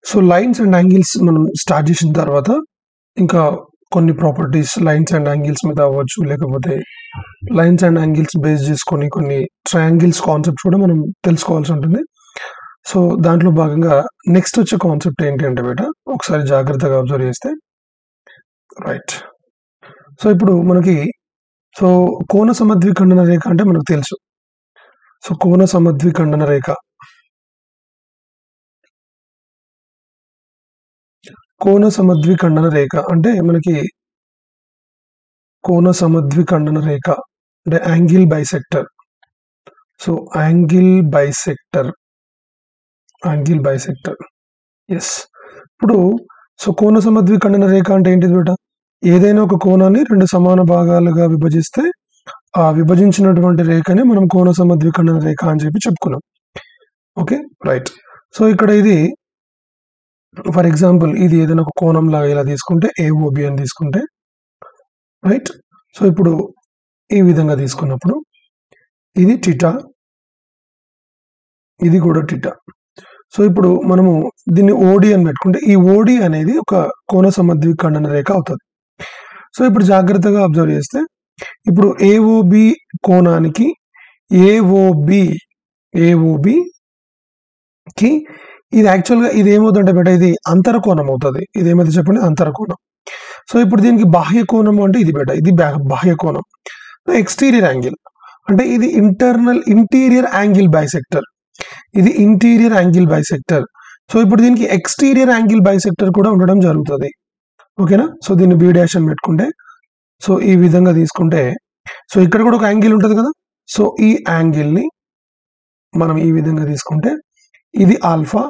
So lines and angles మనం start చేసిన తర్వాత ఇంకా కొన్ని ప్రాపర్టీస్ లైన్స్ అండ్ యాంగిల్స్ మీద అవ్వచ్చు లేకపోతే లైన్స్ అండ్ యాంగిల్స్ బేస్ చేసుకొని కొన్ని ట్రయాంగిల్స్ కాన్సెప్ట్స్ కూడా మనం తెలుసుకోవాల్సి ఉంటుంది సో దాంట్లో భాగంగా నెక్స్ట్ వచ్చే కాన్సెప్ట్ ఏంటి అంటే బేట ఒకసారి జాగ్రత్తగా అబ్జర్వ్ చేస్తే రైట్ సో ఇప్పుడు మనకి సో కోణ సమద్విఖండన రేఖ అంటే మనకు తెలుసు సో కోణ సమద్విఖండన రేఖ కోణ సమద్విఖండన రేఖ అంటే మనకి కోణ సమద్విఖండన రేఖ అంటే angle bisector so angle bisector angle bisector yes ఇప్పుడు సో కోణ సమద్విఖండన రేఖ అంటే ఏంటిది బేట ఏదైనా ఒక కోణాన్ని రెండు సమాన భాగాలుగా విభజిస్తే ఆ విభజించినటువంటి రేఖని మనం కోణ సమద్విఖండన రేఖ అని చెప్పి చెప్పుకున్నాం ఓకే రైట్ సో ఇక్కడ ఇది ఫర్ ఎగ్జాంపుల్ ఇది ఏదైనా ఒక కోణం లాగా ఇలా తీసుకుంటే ఏఓబి అని తీసుకుంటే రైట్ సో ఇప్పుడు ఈ విధంగా తీసుకున్నప్పుడు ఇది టిటా ఇది కూడా టిటా సో ఇప్పుడు మనము దీన్ని ఓడి అని పెట్టుకుంటే ఈ ఓడి అనేది ఒక కోణ సమద్విఖండన రేఖ అవుతుంది సో ఇప్పుడు జాగ్రత్తగా అబ్జర్వ్ చేస్తే ఇప్పుడు ఏఓబి కోణానికి ఏఓబి ఏఓబి కి ఇది యాక్చువల్గా ఇది ఏమవుతుందంటే బేట ఇది అంతర కోణం అవుతుంది ఇది ఏమైతే చెప్పండి అంతర కోణం సో ఇప్పుడు దీనికి బాహ్య కోణం అంటే ఇది బేట ఇది బా- బాహ్య కోణం ఎక్స్టీరియర్ యాంగిల్ అంటే ఇది ఇంటర్నల్ ఇంటీరియర్ యాంగిల్ బైసెక్టర్ ఇది ఇంటీరియర్ యాంగిల్ బైసెక్టర్ సో ఇప్పుడు దీనికి ఎక్స్టీరియర్ యాంగిల్ బైసెక్టర్ కూడా ఉండడం జరుగుతుంది ఓకేనా సో దీన్ని బీ డాష్ అని పెట్టుకుంటే సో ఈ విధంగా తీసుకుంటే సో ఇక్కడ కూడా ఒక యాంగిల్ ఉంటుంది కదా సో ఈ యాంగిల్ ని మనం ఈ విధంగా తీసుకుంటే ఇది ఆల్ఫా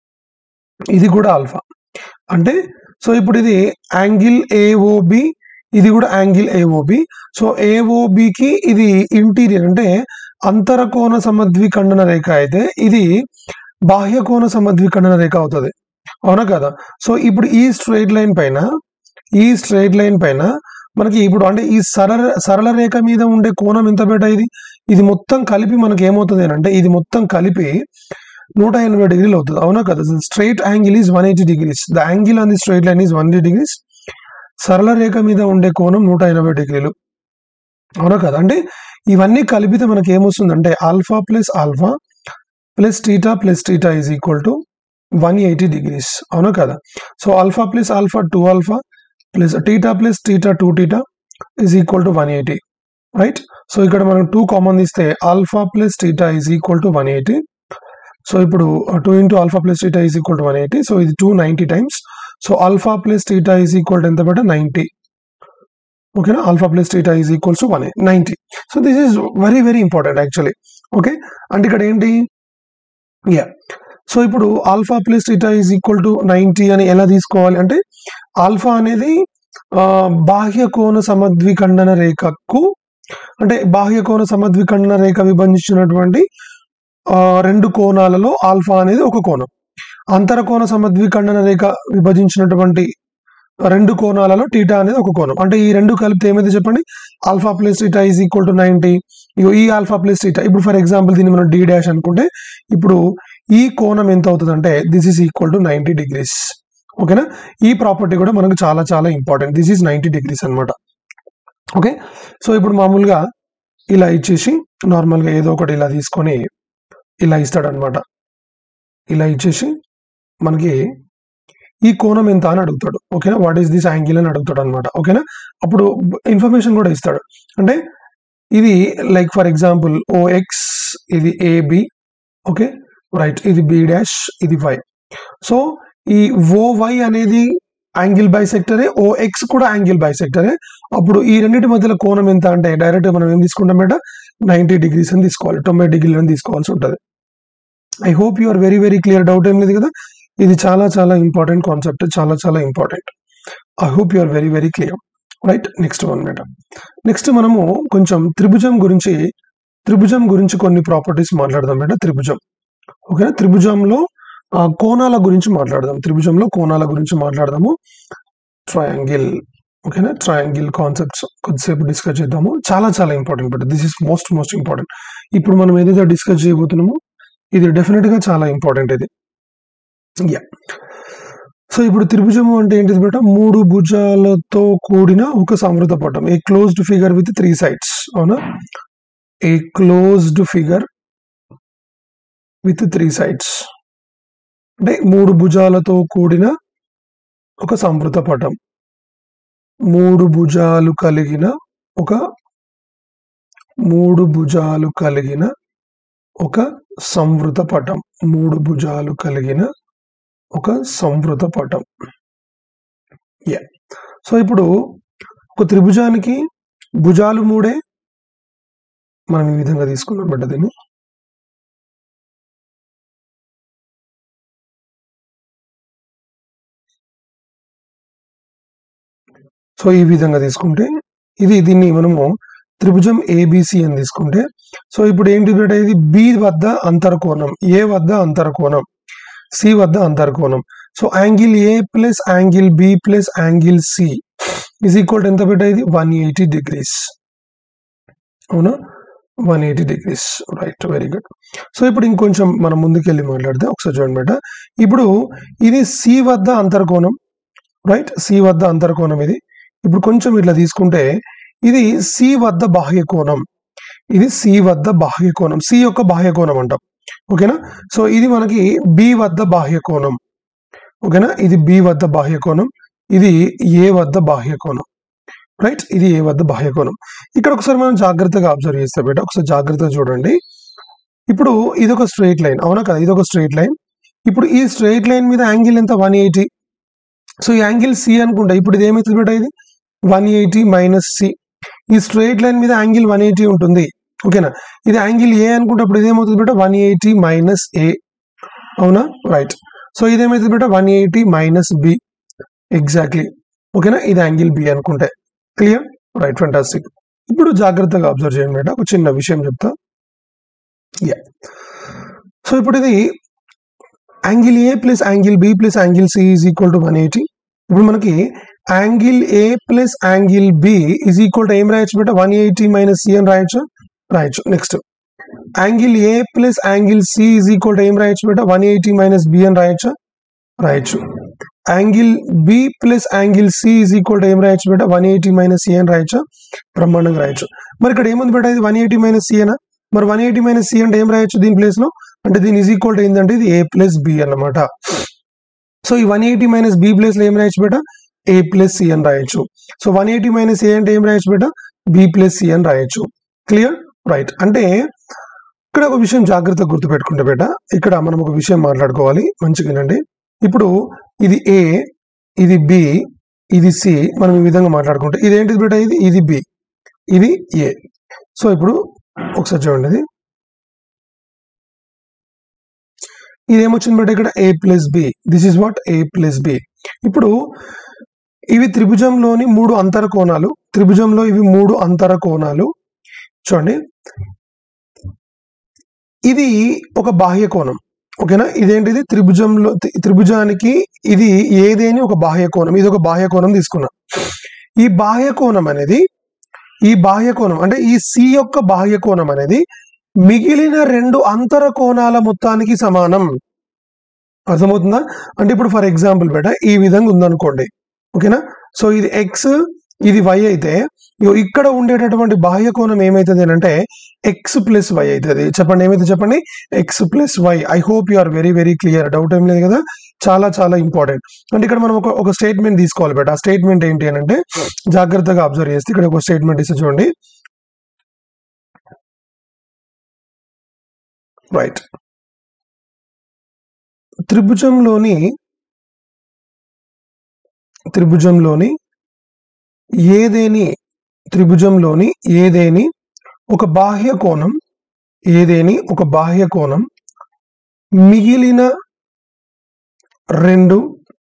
ఇది కూడా ఆల్ఫా అంటే సో ఇప్పుడు ఇది యాంగిల్ ఏఓబి ఇది కూడా యాంగిల్ ఏఓబి సో ఏఓబికి ఇది ఇంటీరియర్ అంటే అంతర కోణ సమద్విఖండన రేఖ అయితే ఇది బాహ్య కోణ సమద్విఖండన రేఖ అవుతుంది అవునా కదా సో ఇప్పుడు ఈ స్ట్రైట్ లైన్ పైన ఈ స్ట్రైట్ లైన్ పైన మనకి ఇప్పుడు అంటే ఈ సరళ సరళ రేఖ మీద ఉండే కోణం ఎంత బేట ఇది ఇది మొత్తం కలిపి మనకి ఏమవుతుంది అని అంటే ఇది మొత్తం కలిపి నూట ఎనభై డిగ్రీలు అవుతుంది అవునా కదా straight angle is one eighty degrees the angle on the straight line is one degrees సరళ రేఖ మీద ఉండే కోణం నూట ఎనభై డిగ్రీలు అవునా కదా అంటే ఇవన్నీ కలిపితే మనకి ఏమొస్తుంది అంటే alpha plus alpha plus theta plus theta is equal to one eighty degrees అవునా కదా so alpha plus alpha two alpha plus theta plus theta two theta is equal to one eighty right so ఇక్కడ మనం two common తీస్తే alpha plus theta is equal to one eighty so ఇప్పుడు two into alpha plus theta is equal to one eighty so ఇది two ninety times so alpha plus theta is equal to ఎంత బెట ninety ఓకేనా alpha plus theta is equals to one ninety so this is very very important actually okay అంటే ఇక్కడ ఏంటి yeah so ఇప్పుడు alpha plus theta is equal to ninety అని ఎలా తీసుకోవాలి అంటే ఆల్ఫా అనేది ఆ, బాహ్య కోణ సమద్విఖండన రేఖకు అంటే బాహ్య కోణ సమద్విఖండన రేఖ విభజించినటువంటి ఆ, రెండు కోణాలలో ఆల్ఫా అనేది ఒక కోణం అంతర కోణ సమద్విఖండన రేఖ విభజించినటువంటి రెండు కోణాలలో టీటా అనేది ఒక కోణం అంటే ఈ రెండు కలిపితే ఏమైతే చెప్పండి alpha plus theta is equal to ninety ఈ ఆల్ఫా ప్లస్ టీటా ఇప్పుడు ఫర్ ఎగ్జాంపుల్ దీన్ని మనం డి డాష్ అనుకుంటే ఇప్పుడు ఈ కోణం ఎంత అవుతుంది అంటే this is equal to ninety degrees ఓకేనా ఈ ప్రాపర్టీ కూడా మనకు చాలా చాలా important this is ninety degrees అన్నమాట ఓకే సో ఇప్పుడు మామూలుగా ఇలా ఇచ్చేసి నార్మల్గా ఏదో ఒకటి ఇలా తీసుకొని ఇలా ఇస్తాడు అనమాట ఇలా ఇచ్చేసి మనకి ఈ కోణం ఎంత అని అడుగుతాడు ఓకేనా వాట్ ఈస్ దిస్ యాంగిల్ అని అడుగుతాడు అనమాట ఓకేనా అప్పుడు ఇన్ఫర్మేషన్ కూడా ఇస్తాడు అంటే ఇది లైక్ ఫర్ ఎగ్జాంపుల్ ఓఎక్స్ ఇది ఏబి ఓకే రైట్ ఇది బి డాష్ ఇది వై సో ఈ ఓవై అనేది యాంగిల్ బైసెక్టరే ఓఎక్స్ కూడా యాంగిల్ బైసెక్టరే అప్పుడు ఈ రెండింటి మధ్యలో కోణం ఎంత అంటే డైరెక్ట్ మనం ఏం తీసుకుంటాం బేట నైంటీ డిగ్రీస్ అని తీసుకోవాలి తొంభై డిగ్రీలు అని తీసుకోవాల్సి ఉంటుంది I hope you are very very clear doubt ఏం లేదు కదా ఇది చాలా చాలా ఇంపార్టెంట్ కాన్సెప్ట్ చాలా చాలా important I hope you are very very clear right next one madam next మనము కొంచెం త్రిభుజం గురించి త్రిభుజం గురించి కొన్ని ప్రాపర్టీస్ మాట్లాడదాం మేడం త్రిభుజం ఓకేనా త్రిభుజంలో ఆ, కోణాల గురించి మాట్లాడదాం త్రిభుజంలో కోణాల గురించి మాట్లాడదాము ట్రయాంగిల్ ఓకేనా ట్రయాంగిల్ కాన్సెప్ట్స్ కొద్దిసేపు డిస్కస్ చేద్దాము చాలా చాలా important but this is most most important ఇప్పుడు మనం ఏదైతే డిస్కస్ చేయబోతున్నామో ఇది డెఫినెట్ గా చాలా ఇంపార్టెంట్ ఇది యా సో ఇప్పుడు త్రిభుజము అంటే ఏంటిది బేట మూడు భుజాలతో కూడిన ఒక సమృద్ధ పటం a closed figure with three sides అవునా a closed figure with three sides అంటే మూడు భుజాలతో కూడిన ఒక సంవృత పటం మూడు భుజాలు కలిగిన ఒక మూడు భుజాలు కలిగిన ఒక సంవృత పటం మూడు భుజాలు కలిగిన ఒక సంవృత పటం యా సో ఇప్పుడు ఒక త్రిభుజానికి భుజాలు మూడే మనం ఈ విధంగా తీసుకున్నాం బిడ్డ దీన్ని సో ఈ విధంగా తీసుకుంటే ఇది దీన్ని మనము త్రిభుజం ఏబిసి అని తీసుకుంటే సో ఇప్పుడు ఏంటి బిడ్డ ఇది బి వద్ద అంతర్కోణం ఏ వద్ద అంతర్కోణం సి వద్ద అంతర్కోణం so angle A plus angle B plus angle C is equal ఎంత బిడ్డ ఇది వన్ ఎయిటీ డిగ్రీస్ అవునా one eighty degrees right very good so ఇప్పుడు ఇంకొంచెం మనం ముందుకెళ్ళి మాట్లాడితే ఒకసారి చూడండి బిడ్డ ఇప్పుడు ఇది సి వద్ద అంతర్కోణం రైట్ సి వద్ద అంతర్కోణం ఇది ఇప్పుడు కొంచెం ఇట్లా తీసుకుంటే ఇది సి వద్ద బాహ్య కోణం ఇది సి వద్ద బాహ్య కోణం సి యొక్క బాహ్య కోణం అంటాం ఓకేనా సో ఇది మనకి బి వద్ద బాహ్య కోణం ఓకేనా ఇది బి వద్ద బాహ్య కోణం ఇది ఏ వద్ద బాహ్య కోణం రైట్ ఇది ఏ వద్ద బాహ్య కోణం ఇక్కడ ఒకసారి మనం జాగ్రత్తగా అబ్జర్వ్ చేస్తే బేట ఒకసారి జాగ్రత్తగా చూడండి ఇప్పుడు ఇది ఒక స్ట్రైట్ లైన్ అవునా కదా ఇది ఒక స్ట్రైట్ లైన్ ఇప్పుడు ఈ స్ట్రైట్ లైన్ మీద యాంగిల్ ఎంత వన్ ఎయిటీ సో ఈ యాంగిల్ సి అనుకుంటా ఇప్పుడు ఇది ఏమవుతుంది బేట ఇది వన్ ఎయిటీ మైనస్ సి ఈ స్ట్రైట్ లైన్ మీద యాంగిల్ వన్ ఎయిటీ ఉంటుంది ఓకేనా ఇది యాంగిల్ ఏ అనుకుంటప్పుడు ఇదేమవుతుంది బేట వన్ ఎయిటీ మైనస్ ఏ అవునా రైట్ సో ఇదేమవుతుంది బేట one eighty minus B exactly ఓకేనా ఇది యాంగిల్ బి అనుకుంటే క్లియర్ రైట్ ఫెంటాస్టిక్ ఇప్పుడు జాగ్రత్తగా అబ్జర్వ్ చేయండి బేట ఒక చిన్న విషయం చెప్తా యా సో ఇప్పుడు ఇది angle A plus angle B plus angle C is equal to one eighty ఇప్పుడు మనకి angle A plus angle B is equal to ఏం రాయొచ్చు బేట వన్ ఎయిటీ మైనస్ సి అని రాయొచ్చు రాయొచ్చు next angle A plus angle C is equal to ఏం రాయొచ్చు బేట వన్ ఎయిటీ మైనస్ బి అని రాయొచ్చు రాయొచ్చు angle B plus angle C is equal to ఏం రాయొచ్చు బేట వన్ ఎయిటీ మైనస్ సి అని రాయొచ్చు బ్రహ్మాండంగా రాయొచ్చు మరి ఇక్కడ ఏముంది బేట ఇది వన్ ఎయిటీ మైనస్ సి అనా మరి వన్ ఎయిటీ మైనస్ సి అంటే ఏం రాయొచ్చు దీని ప్లేస్ లో అంటే దీని ఈజ్ ఈక్వల్ టు ఏంటంటే ఇది ఏ ప్లస్ బి అన్నమాట సో ఈ one eighty minus B place లో ఏం రాయొచ్చు బేట ఏ ప్లస్ సి అని రాయొచ్చు so one eighty minus A అంటే ఏం రాయొచ్చు బేట బి ప్లస్ సి అని రాయొచ్చు క్లియర్ రైట్ అంటే ఇక్కడ ఒక విషయం జాగ్రత్తగా గుర్తుపెట్టుకుంటే బేట ఇక్కడ మనం ఒక విషయం మాట్లాడుకోవాలి మంచిగా వినండి ఇప్పుడు ఇది ఏ ఇది బి ఇది సి మనం ఈ విధంగా మాట్లాడుకుంటే ఇది ఏంటిది బేట ఇది ఇది బి ఇది ఏ సో ఇప్పుడు ఒకసారి చూడండి ఇది ఇది ఏమొచ్చింది బేట ఇక్కడ A plus B this is what A plus B ఇప్పుడు ఇవి త్రిభుజంలోని మూడు అంతర కోణాలు త్రిభుజంలో ఇవి మూడు అంతర కోణాలు చూడండి ఇది ఒక బాహ్య కోణం ఓకేనా ఇదేంటిది త్రిభుజంలో త్రి- త్రిభుజానికి ఇది ఏదేని ఒక బాహ్య కోణం ఇది ఒక బాహ్య కోణం తీసుకున్నాం ఈ బాహ్య కోణం అనేది ఈ బాహ్య కోణం అంటే ఈ సి యొక్క బాహ్య కోణం అనేది మిగిలిన రెండు అంతర కోణాల మొత్తానికి సమానం అర్థమవుతుందా అంటే ఇప్పుడు ఫర్ ఎగ్జాంపుల్ బేట ఈ విధంగా ఉందనుకోండి ఓకేనా సో ఇది ఎక్స్ ఇది వై అయితే ఇగో ఇక్కడ ఉండేటటువంటి బాహ్య కోణం ఏమైతుంది అని అంటే ఎక్స్ ప్లస్ వై అవుతుంది చెప్పండి ఏమైతే చెప్పండి X plus Y I hope you are very very clear doubt ఏం లేదు కదా చాలా చాలా ఇంపార్టెంట్ అంటే ఇక్కడ మనం ఒక ఒక స్టేట్మెంట్ తీసుకోవాలి బేట ఆ స్టేట్మెంట్ ఏంటి అని అంటే జాగ్రత్తగా అబ్జర్వ్ చేస్తే ఇక్కడ ఒక స్టేట్మెంట్ ఇస్తే చూడండి రైట్ త్రిభుజంలోని త్రిభుజంలోని ఏదేని త్రిభుజంలోని ఏదేని ఒక బాహ్య కోణం ఏదేని ఒక బాహ్య కోణం మిగిలిన రెండు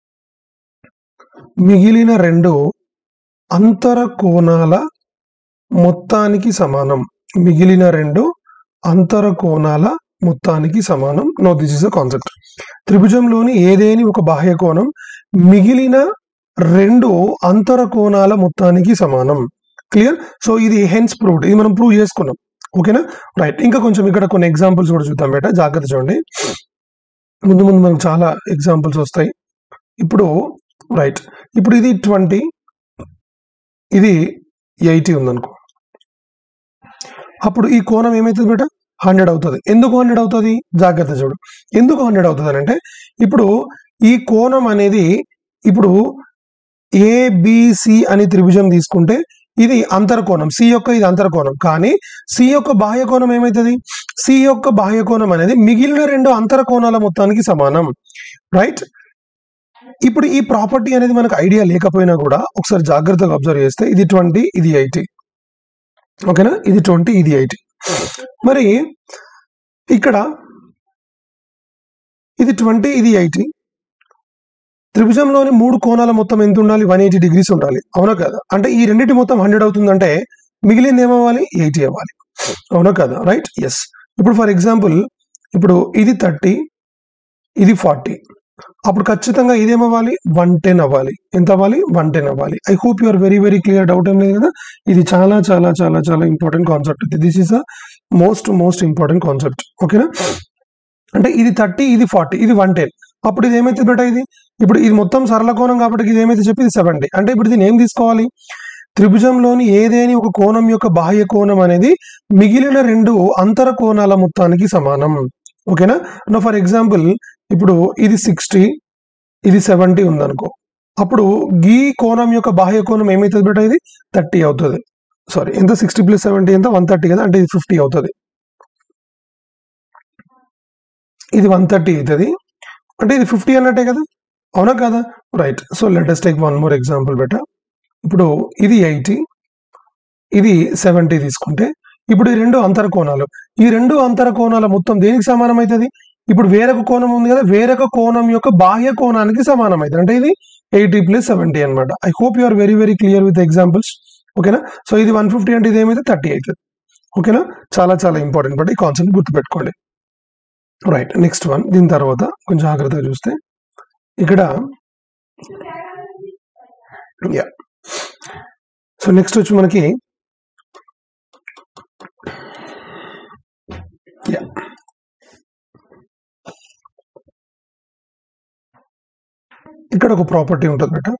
మిగిలిన రెండు అంతర కోణాల మొత్తానికి సమానం మిగిలిన రెండు అంతర కోణాల మొత్తానికి సమానం no this is a concept త్రిభుజంలోని ఏదేని ఒక బాహ్య కోణం మిగిలిన రెండు అంతర కోణాల మొత్తానికి సమానం క్లియర్ సో ఇది హెన్స్ ప్రూవ్డ్ ఇది మనం ప్రూవ్ చేసుకున్నాం ఓకేనా రైట్ ఇంకా కొంచెం ఇక్కడ కొన్ని ఎగ్జాంపుల్స్ కూడా చూద్దాం బేట జాగ్రత్త చూడండి ముందు ముందు మనకు చాలా ఎగ్జాంపుల్స్ వస్తాయి ఇప్పుడు రైట్ ఇప్పుడు ఇది ట్వంటీ ఇది ఎయిటీ ఉందనుకో అప్పుడు ఈ కోణం ఏమవుతుంది బేట హండ్రెడ్ అవుతుంది ఎందుకు హండ్రెడ్ అవుతుంది జాగ్రత్త చూడు ఎందుకు హండ్రెడ్ అవుతుంది అని అంటే ఇప్పుడు ఈ కోణం అనేది ఇప్పుడు ఏబిసి అని త్రిభుజం తీసుకుంటే ఇది అంతర్కోణం సి యొక్క ఇది అంతర్కోణం కానీ సి యొక్క బాహ్య కోణం ఏమవుతుంది సి యొక్క బాహ్య కోణం అనేది మిగిలిన రెండు అంతర్కోణాల మొత్తానికి సమానం రైట్ ఇప్పుడు ఈ ప్రాపర్టీ అనేది మనకు ఐడియా లేకపోయినా కూడా ఒకసారి జాగ్రత్తగా అబ్జర్వ్ చేస్తే ఇది ట్వంటీ ఇది ఎయిటీ ఓకేనా ఇది ట్వంటీ ఇది ఎయిటీ మరి ఇక్కడ ఇది ట్వంటీ ఇది ఎయిటీ త్రిభుజంలోని మూడు కోణాల మొత్తం ఎంత ఉండాలి వన్ ఎయిటీ డిగ్రీస్ ఉండాలి అవునా కదా అంటే ఈ రెండింటి మొత్తం హండ్రెడ్ అవుతుందంటే మిగిలింది ఏమవ్వాలి ఎయిటీ అవ్వాలి అవునా కదా రైట్ ఎస్ ఇప్పుడు ఫర్ ఎగ్జాంపుల్ ఇప్పుడు ఇది థర్టీ ఇది ఫార్టీ అప్పుడు ఖచ్చితంగా ఇదేమవ్వాలి వన్ టెన్ అవ్వాలి ఎంత అవ్వాలి వన్ టెన్ అవ్వాలి I hope you are very very clear doubt ఏం లేదు కదా ఇది చాలా చాలా చాలా చాలా important concept this is a most most important concept ఓకేనా అంటే ఇది థర్టీ ఇది ఫార్టీ ఇది వన్ టెన్ అప్పుడు ఇది ఏమైతే బెటర్ ఇది ఇప్పుడు ఇది మొత్తం సరళ కోణం కాబట్టి ఇది ఏమైతే చెప్పి ఇది సెవెంటీ అంటే ఇప్పుడు దీన్ని ఏం తీసుకోవాలి త్రిభుజంలోని ఏదేని ఒక కోణం యొక్క బాహ్య కోణం అనేది మిగిలిన రెండు అంతర కోణాల మొత్తానికి సమానం ఓకేనా నా ఫర్ ఎగ్జాంపుల్ ఇప్పుడు ఇది సిక్స్టీ ఇది సెవెంటీ ఉందనుకో అప్పుడు గీ కోణం యొక్క బాహ్య కోణం ఏమవుతుంది బేట ఇది థర్టీ అవుతుంది సారీ ఎంత సిక్స్టీ ప్లస్ సెవెంటీ ఎంత వన్ థర్టీ కదా అంటే ఇది ఫిఫ్టీ అవుతుంది ఇది వన్ థర్టీ అవుతుంది అంటే ఇది ఫిఫ్టీ అన్నట్టే కదా అవునా కదా right so let's take one more example బెట ఇప్పుడు ఇది ఎయిటీ ఇది సెవెంటీ తీసుకుంటే ఇప్పుడు ఈ రెండు అంతర కోణాలు ఈ రెండు అంతర కోణాల మొత్తం దేనికి సమానం అవుతుంది ఇప్పుడు వేరొక కోణం ఉంది కదా వేరొక కోణం యొక్క బాహ్య కోణానికి సమానం అవుతుంది అంటే ఇది ఎయిటీ ప్లస్ సెవెంటీ అనమాట I hope you are very very clear with examples ఓకేనా సో ఇది వన్ ఫిఫ్టీ అంటే ఇది ఏమైతే థర్టీ అవుతుంది ఓకేనా చాలా చాలా ఇంపార్టెంట్ బట్ ఈ కాన్సెప్ట్ గుర్తుపెట్టుకోండి రైట్ నెక్స్ట్ వన్ దీని తర్వాత కొంచెం జాగ్రత్తగా చూస్తే ఇక్కడ యా సో నెక్స్ట్ వచ్చి మనకి యా ఇక్కడ ఒక ప్రాపర్టీ ఉంటుంది బేట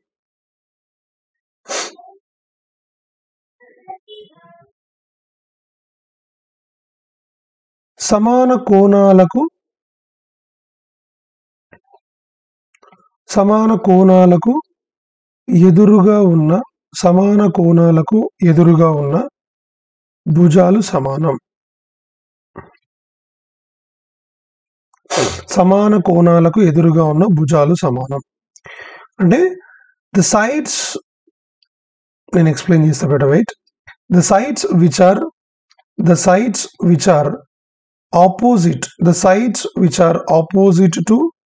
సమాన కోణాలకు సమాన కోణాలకు ఎదురుగా ఉన్న సమాన కోణాలకు ఎదురుగా ఉన్న భుజాలు సమానం సమాన కోణాలకు ఎదురుగా ఉన్న భుజాలు సమానం అంటే ద సైడ్స్ నేను ఎక్స్ప్లెయిన్ చేస్తా better wait the sides which are the sides which are opposite the sides which are opposite to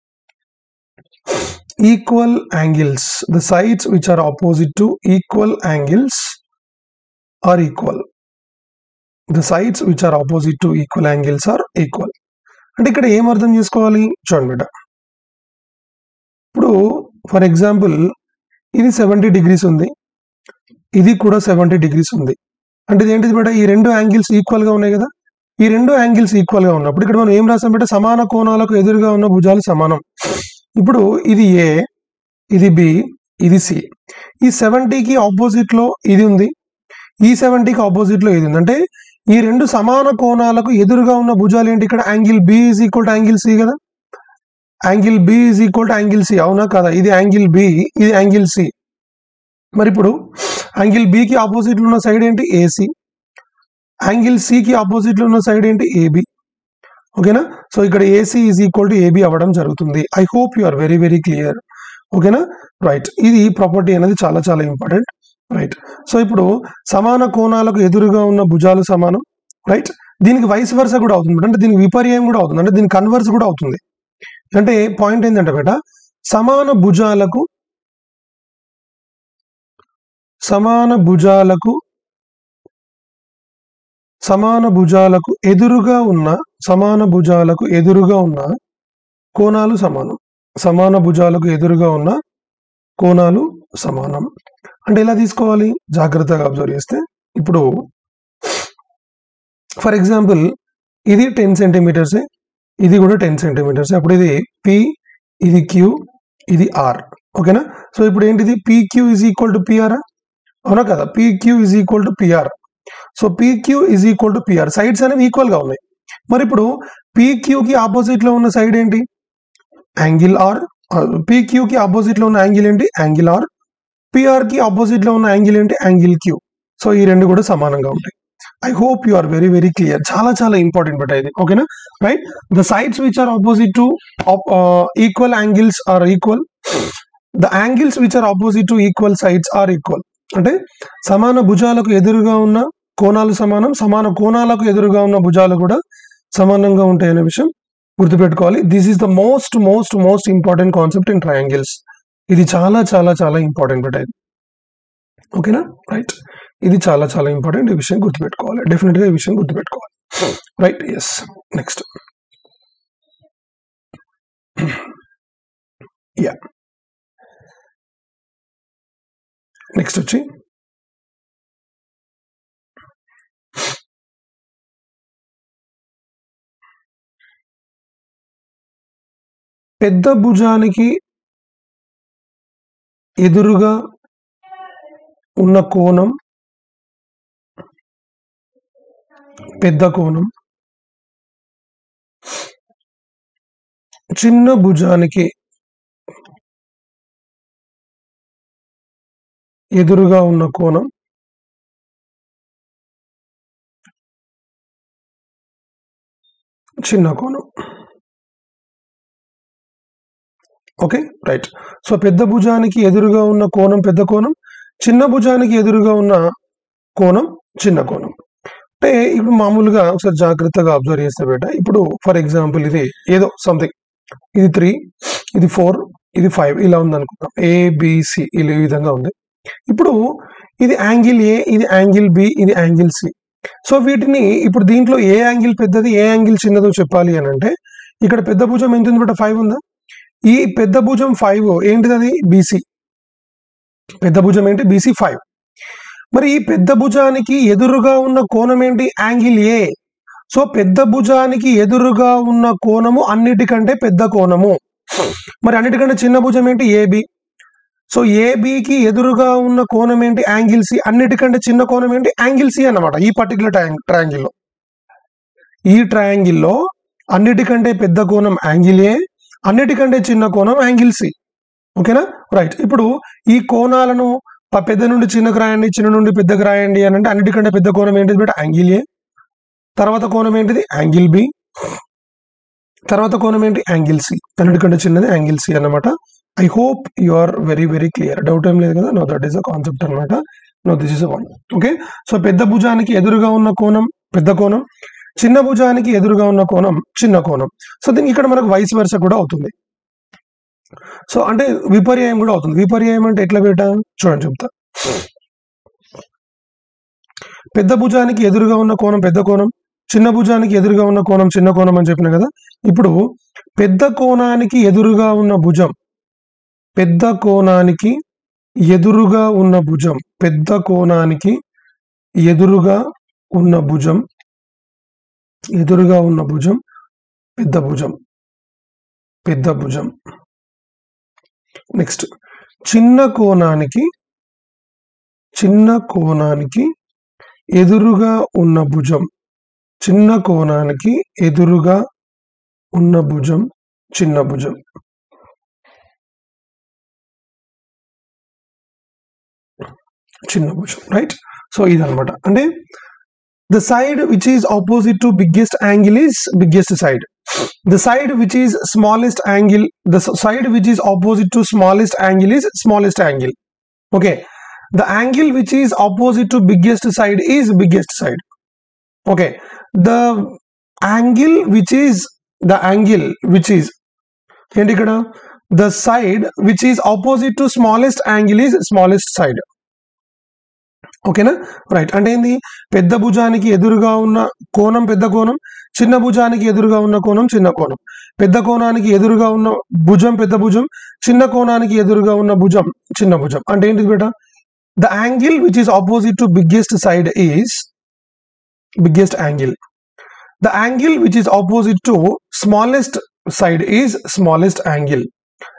equal angles the sides which are opposite to equal angles are equal the sides which are opposite to equal angles are equal అంటే ఇక్కడ ఏం అర్థం చేసుకోవాలి చూడండి బిడ్డ ఇప్పుడు for example ఇది seventy degrees ఉంది ఇది కూడా సెవెంటీ డిగ్రీస్ ఉంది అంటే ఇది ఏంటిది బిడ్డ ఈ రెండు యాంగిల్స్ ఈక్వల్ గా ఉన్నాయి కదా ఈ రెండు యాంగిల్స్ ఈక్వల్ గా ఉన్నప్పుడు ఇక్కడ మనం ఏం రాసాం బిడ్డ సమాన కోణాలకు ఎదురుగా ఉన్న భుజాలు సమానం ఇప్పుడు ఇది ఏ ఇది బి ఇది సి ఈ సెవెంటీకి ఆపోజిట్ లో ఇది ఉంది ఈ సెవెంటీకి ఆపోజిట్ లో ఇది ఉంది అంటే ఈ రెండు సమాన కోణాలకు ఎదురుగా ఉన్న భుజాలు ఏంటి ఇక్కడ angle B is equal to angle C కదా angle B is equal to angle C అవునా కదా ఇది యాంగిల్ బి ఇది యాంగిల్ సి మరి ఇప్పుడు యాంగిల్ బికి ఆపోజిట్ లో ఉన్న సైడ్ ఏంటి ఏసి యాంగిల్ సికి ఆపోజిట్ లో ఉన్న సైడ్ ఏంటి ఏబి ఓకేనా సో ఇక్కడ AC is equal to AB అవ్వడం జరుగుతుంది I hope you are very very clear ఓకేనా రైట్ ఇది ప్రాపర్టీ అనేది చాలా చాలా ఇంపార్టెంట్ రైట్ సో ఇప్పుడు సమాన కోణాలకు ఎదురుగా ఉన్న భుజాలు సమానం రైట్ దీనికి వైస్ వర్స కూడా అవుతుంది అంటే దీనికి విపర్యం కూడా అవుతుంది అంటే దీనికి కన్వర్స్ కూడా అవుతుంది అంటే పాయింట్ ఏంటంటే బేట సమాన భుజాలకు సమాన భుజాలకు సమాన భుజాలకు ఎదురుగా ఉన్న సమాన భుజాలకు ఎదురుగా ఉన్న కోణాలు సమానం సమాన భుజాలకు ఎదురుగా ఉన్న కోణాలు సమానం అంటే ఎలా తీసుకోవాలి జాగ్రత్తగా అబ్జర్వ్ చేస్తే ఇప్పుడు ఫర్ ఎగ్జాంపుల్ ఇది టెన్ సెంటీమీటర్సే ఇది కూడా టెన్ సెంటీమీటర్స్ అప్పుడు ఇది పి ఇది క్యూ ఇది ఆర్ ఓకేనా సో ఇప్పుడు ఏంటిది PQ is equal to PR అవునా కదా PQ is equal to PR so PQ is equal to PR sides అనేవి ఈక్వల్ గా ఉన్నాయి మరి ఇప్పుడు పీక్యూకి ఆపోజిట్ లో ఉన్న సైడ్ ఏంటి యాంగిల్ ఆర్ పీక్యూకి ఆపోజిట్ లో ఉన్న యాంగిల్ ఏంటి యాంగిల్ ఆర్ పిఆర్ కి ఆపోజిట్ లో ఉన్న యాంగిల్ ఏంటి యాంగిల్ క్యూ సో ఈ రెండు కూడా సమానంగా ఉంటాయి I hope you are very very clear చాలా చాలా ఇంపార్టెంట్ బట్ ఇది ఓకేనా right the sides which are opposite to equal angles are equal the angles which are opposite to equal sides are equal అంటే సమాన భుజాలకు ఎదురుగా ఉన్న కోణాలు సమానం సమాన కోణాలకు ఎదురుగా ఉన్న భుజాలు కూడా సమానంగా ఉంటాయనే విషయం గుర్తుపెట్టుకోవాలి this is the most most most important concept in triangles ఇది చాలా చాలా చాలా ఇంపార్టెంట్ బట్ ఇది ఓకేనా రైట్ ఇది చాలా చాలా ఇంపార్టెంట్ ఈ విషయం గుర్తుపెట్టుకోవాలి డెఫినెట్ గా ఈ విషయం గుర్తుపెట్టుకోవాలి right yes next yeah next వచ్చి పెద్ద భుజానికి ఎదురుగా ఉన్న కోణం పెద్ద కోణం చిన్న భుజానికి ఎదురుగా ఉన్న కోణం చిన్న కోణం ఓకే రైట్ సో పెద్ద భుజానికి ఎదురుగా ఉన్న కోణం పెద్ద కోణం చిన్న భుజానికి ఎదురుగా ఉన్న కోణం చిన్న కోణం అంటే ఇప్పుడు మామూలుగా ఒకసారి జాగ్రత్తగా అబ్జర్వ్ చేస్తే బేట ఇప్పుడు ఫర్ ఎగ్జాంపుల్ ఇది ఏదో సంథింగ్ ఇది త్రీ ఇది ఫోర్ ఇది ఫైవ్ ఇలా ఉంది అనుకుందాం ఏబిసి ఇలా ఈ విధంగా ఉంది ఇప్పుడు ఇది యాంగిల్ ఏ ఇది యాంగిల్ బి ఇది యాంగిల్ సి సో వీటిని ఇప్పుడు దీంట్లో ఏ యాంగిల్ పెద్దది ఏ యాంగిల్ చిన్నదో చెప్పాలి అని అంటే ఇక్కడ పెద్ద భుజం ఎంత ఉంది బేట ఫైవ్ ఉందా ఈ పెద్ద భుజం ఫైవ్ ఏంటిది అది బీసీ పెద్ద భుజం ఏంటి బీసీ ఫైవ్ మరి ఈ పెద్ద భుజానికి ఎదురుగా ఉన్న కోణం ఏంటి యాంగిల్ ఏ సో పెద్ద భుజానికి ఎదురుగా ఉన్న కోణము అన్నిటికంటే పెద్ద కోణము మరి అన్నిటికంటే చిన్న భుజం ఏంటి ఏబి సో ఏబికి ఎదురుగా ఉన్న కోణం ఏంటి యాంగిల్ సి అన్నిటికంటే చిన్న కోణం ఏంటి యాంగిల్ సి అన్నమాట ఈ పర్టికులర్ ట్రయాంగిల్లో ఈ ట్రయాంగిల్లో అన్నిటికంటే పెద్ద కోణం యాంగిల్ ఏ అన్నిటికంటే చిన్న కోణం యాంగిల్ సి ఓకేనా రైట్ ఇప్పుడు ఈ కోణాలను ప- పెద్ద నుండి చిన్నకు రాయండి చిన్న నుండి పెద్దకు రాయండి అని అంటే అన్నిటికంటే పెద్ద కోణం ఏంటిది బేట యాంగిల్ ఏ తర్వాత కోణం ఏంటిది యాంగిల్ బి తర్వాత కోణం ఏంటి యాంగిల్ సి అన్నిటికంటే చిన్నది యాంగిల్ సి అన్నమాట I hope you are very very clear doubt ఏం లేదు కదా no that is a concept అనమాట no this is a one okay so పెద్ద భుజానికి ఎదురుగా ఉన్న కోణం పెద్ద కోణం చిన్న భుజానికి ఎదురుగా ఉన్న కోణం చిన్న కోణం సో దీనికి ఇక్కడ మనకు వయసు వరుస కూడా అవుతుంది సో అంటే విపర్యాయం కూడా అవుతుంది విపర్యాయం అంటే ఎట్లా బేట చూడండి చెప్తా పెద్ద భుజానికి ఎదురుగా ఉన్న కోణం పెద్ద కోణం చిన్న భుజానికి ఎదురుగా ఉన్న కోణం చిన్న కోణం అని చెప్పిన కదా ఇప్పుడు పెద్ద కోణానికి ఎదురుగా ఉన్న భుజం పెద్ద కోణానికి ఎదురుగా ఉన్న భుజం పెద్ద కోణానికి ఎదురుగా ఉన్న భుజం ఎదురుగా ఉన్న భుజం పెద్ద భుజం పెద్ద భుజం నెక్స్ట్ చిన్న కోణానికి చిన్న కోణానికి ఎదురుగా ఉన్న భుజం చిన్న కోణానికి ఎదురుగా ఉన్న భుజం చిన్న భుజం చిన్న భుజం రైట్ సో ఇదనమాట అంటే the side which is opposite to biggest angle is biggest side the side which is smallest angle the s- side which is opposite to smallest angle is smallest angle okay the angle which is opposite to biggest side is biggest side okay the angle which is the angle which is ఏంటి ఇక్కడ the side which is opposite to smallest angle is smallest side ఓకేనా right అంటే ఏంది పెద్ద భుజానికి ఎదురుగా ఉన్న కోణం పెద్ద కోణం చిన్న భుజానికి ఎదురుగా ఉన్న కోణం చిన్న కోణం పెద్ద కోణానికి ఎదురుగా ఉన్న భుజం పెద్ద భుజం చిన్న కోణానికి ఎదురుగా ఉన్న భుజం చిన్న భుజం అంటే ఏంటిది బేట the angle which is opposite to biggest side is biggest angle the angle which is opposite to smallest side is smallest angle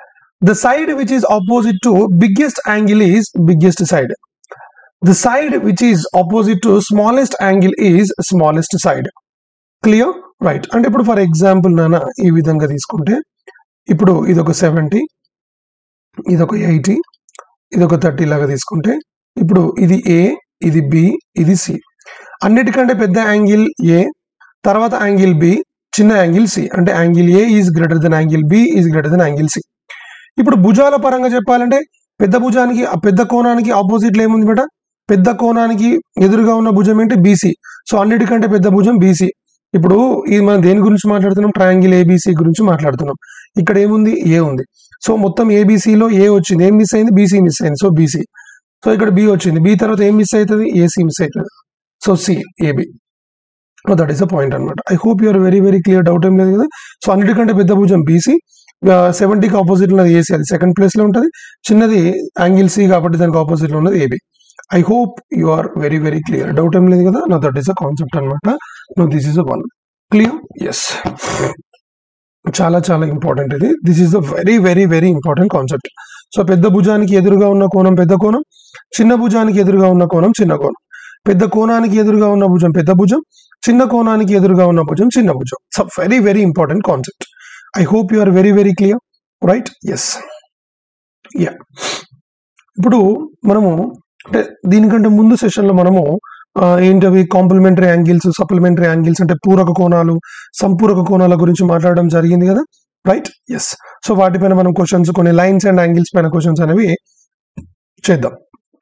the side which is opposite to biggest angle is biggest side the side which is opposite to smallest angle is smallest side clear right అంటే ఇప్పుడు for example నాన్న ఈ విధంగా తీసుకుంటే ఇప్పుడు ఇది ఒక seventy ఇది ఒక ఎయిటీ ఇది ఒక థర్టీ లాగా తీసుకుంటే ఇప్పుడు ఇది ఏ ఇది బి ఇది సి అన్నిటికంటే పెద్ద యాంగిల్ ఏ తర్వాత యాంగిల్ బి చిన్న యాంగిల్ సి అంటే angle A is greater than angle B is greater than angle C ఇప్పుడు భుజాల పరంగా చెప్పాలంటే పెద్ద భుజానికి ఆ పెద్ద కోణానికి ఆపోజిట్ లో ఏముంది బేట పెద్ద కోణానికి ఎదురుగా ఉన్న భుజం ఏంటి బీసీ సో అన్నిటికంటే పెద్ద భుజం బీసీ ఇప్పుడు ఇది మనం దేని గురించి మాట్లాడుతున్నాం ట్రయాంగిల్ ఏబీసీ గురించి మాట్లాడుతున్నాం ఇక్కడ ఏముంది ఏ ఉంది సో మొత్తం ఏబీసీలో ఏ వచ్చింది ఏం మిస్ అయింది బీసీ మిస్ అయింది సో బీసీ సో ఇక్కడ బి వచ్చింది బి తర్వాత ఏం మిస్ అవుతుంది ఏసీ మిస్ అవుతుంది so C AB that is a point అనమాట I hope you're very very clear doubt ఏం లేదు కదా సో అన్నిటికంటే పెద్ద భుజం బీసీ సెవెంటీకి ఆపోజిట్ ఉన్నది ఏసీ అది సెకండ్ ప్లేస్ లో ఉంటుంది చిన్నది యాంగిల్ సి కాబట్టి దానికి ఆపోజిట్ లో ఉన్నది AB I hope you are very very clear doubt ఏం లేదు కదా no that is a concept అనమాట no this is a one clear yes చాలా చాలా ఇంపార్టెంట్ ఇది this is the very very very important concept so పెద్ద భుజానికి ఎదురుగా ఉన్న కోణం పెద్ద కోణం చిన్న భుజానికి ఎదురుగా ఉన్న కోణం చిన్న కోణం పెద్ద కోణానికి ఎదురుగా ఉన్న భుజం పెద్ద భుజం చిన్న కోణానికి ఎదురుగా ఉన్న భుజం చిన్న భుజం so very very important concept I hope you are very very clear right yes yeah ఇప్పుడు మనము అంటే దీనికంటే ముందు సెషన్లో మనము ఆ, ఏంటవి కాంప్లిమెంటరీ యాంగిల్స్ సప్లిమెంటరీ యాంగిల్స్ అంటే పూరక కోణాలు సంపూరక కోణాల గురించి మాట్లాడడం జరిగింది కదా రైట్ ఎస్ సో వాటిపైన మనం క్వశ్చన్స్ కొన్ని లైన్స్ అండ్ యాంగిల్స్ పైన క్వశ్చన్స్ అనేవి చేద్దాం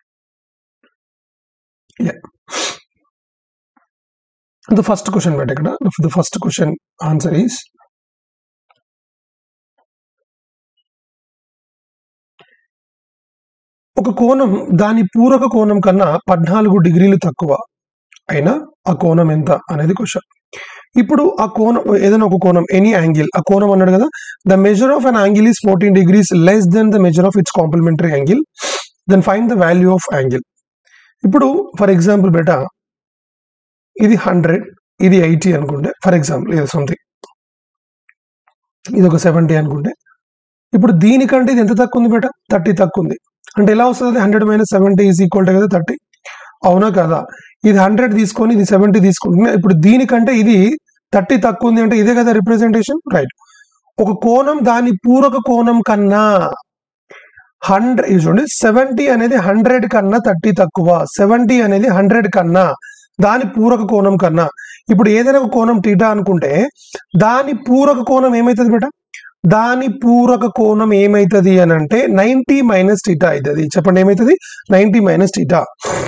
ద ఫస్ట్ క్వశ్చన్ బట్ ఇక్కడ the first question answer is ఒక కోణం దాని పూరక కోణం కన్నా పద్నాలుగు డిగ్రీలు తక్కువ అయినా ఆ కోణం ఎంత అనేది క్వశ్చన్ ఇప్పుడు ఆ కోణం ఏదైనా ఒక కోణం ఎనీ యాంగిల్ ఆ కోణం అన్నాడు కదా the measure of an angle is fourteen degrees less than the measure of its complementary angle then find the value of angle ఇప్పుడు ఫర్ ఎగ్జాంపుల్ బేటా ఇది హండ్రెడ్ ఇది ఎయిటీ అనుకుంటే ఫర్ ఎగ్జాంపుల్ ఇది సంథింగ్ ఇది ఒక సెవెంటీ అనుకుంటే ఇప్పుడు దీనికంటే ఇది ఎంత తక్కువ ఉంది బేటా థర్టీ తక్కువ ఉంది అంటే ఎలా వస్తుంది hundred minus seventy is equal to కదా థర్టీ అవునా కదా ఇది హండ్రెడ్ తీసుకొని ఇది సెవెంటీ తీసుకుంటున్నా ఇప్పుడు దీనికంటే ఇది థర్టీ తక్కువ ఉంది అంటే ఇదే కదా రిప్రజెంటేషన్ రైట్ ఒక కోణం దాని పూరక కోణం కన్నా హండ్రెడ్ చూడండి సెవెంటీ అనేది హండ్రెడ్ కన్నా థర్టీ తక్కువ సెవెంటీ అనేది హండ్రెడ్ కన్నా దాని పూరక కోణం కన్నా ఇప్పుడు ఏదైనా ఒక కోణం టీటా అనుకుంటే దాని పూరక కోణం ఏమైతుంది బేట దాని పూరక కోణం ఏమైతుంది అని అంటే నైన్టీ మైనస్ టీటా అవుతుంది చెప్పండి ఏమైతుంది నైన్టీ మైనస్ టీటా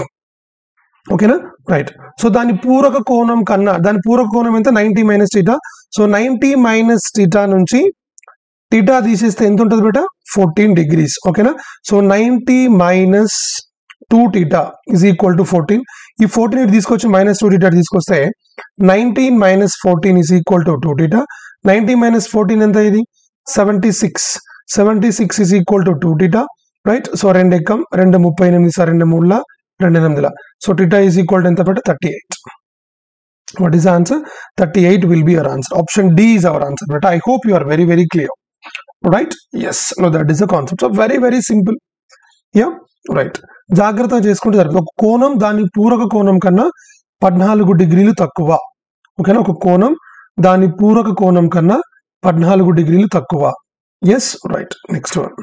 ఓకేనా రైట్ సో దాని పూరక కోణం కన్నా దాని పూరక కోణం ఎంత ninety minus theta so ninety minus theta నుంచి టీటా తీసేస్తే ఎంత ఉంటుంది బేట ఫోర్టీన్ డిగ్రీస్ ఓకేనా so ninety minus two theta is equal to fourteen ఈ ఫోర్టీన్ ఇటు తీసుకొచ్చి మైనస్ టూ టీటా తీసుకొస్తే nineteen minus fourteen is equal to two theta ninety minus fourteen ఎంత ఇది seventy six seventy six is equal to two theta right so రెండు ఎక్కం రెండు ముప్పై ఎనిమిది సార్ రెండు మూడుల రెండు ఎనిమిదిల so theta is equal to ఎంత but thirty eight what is answer thirty eight will be our answer option D is our answer but I hope you are very very clear right yes no that is the concept so very very simple yeah right జాగ్రత్తగా చేసుకుంటే సరిపోతుంది ఒక కోణం దాని పూరక కోణం కన్నా పద్నాలుగు డిగ్రీలు తక్కువ ఓకేనా ఒక కోణం దాని పూరక కోణం కన్నా పద్నాలుగు డిగ్రీలు తక్కువ yes right next one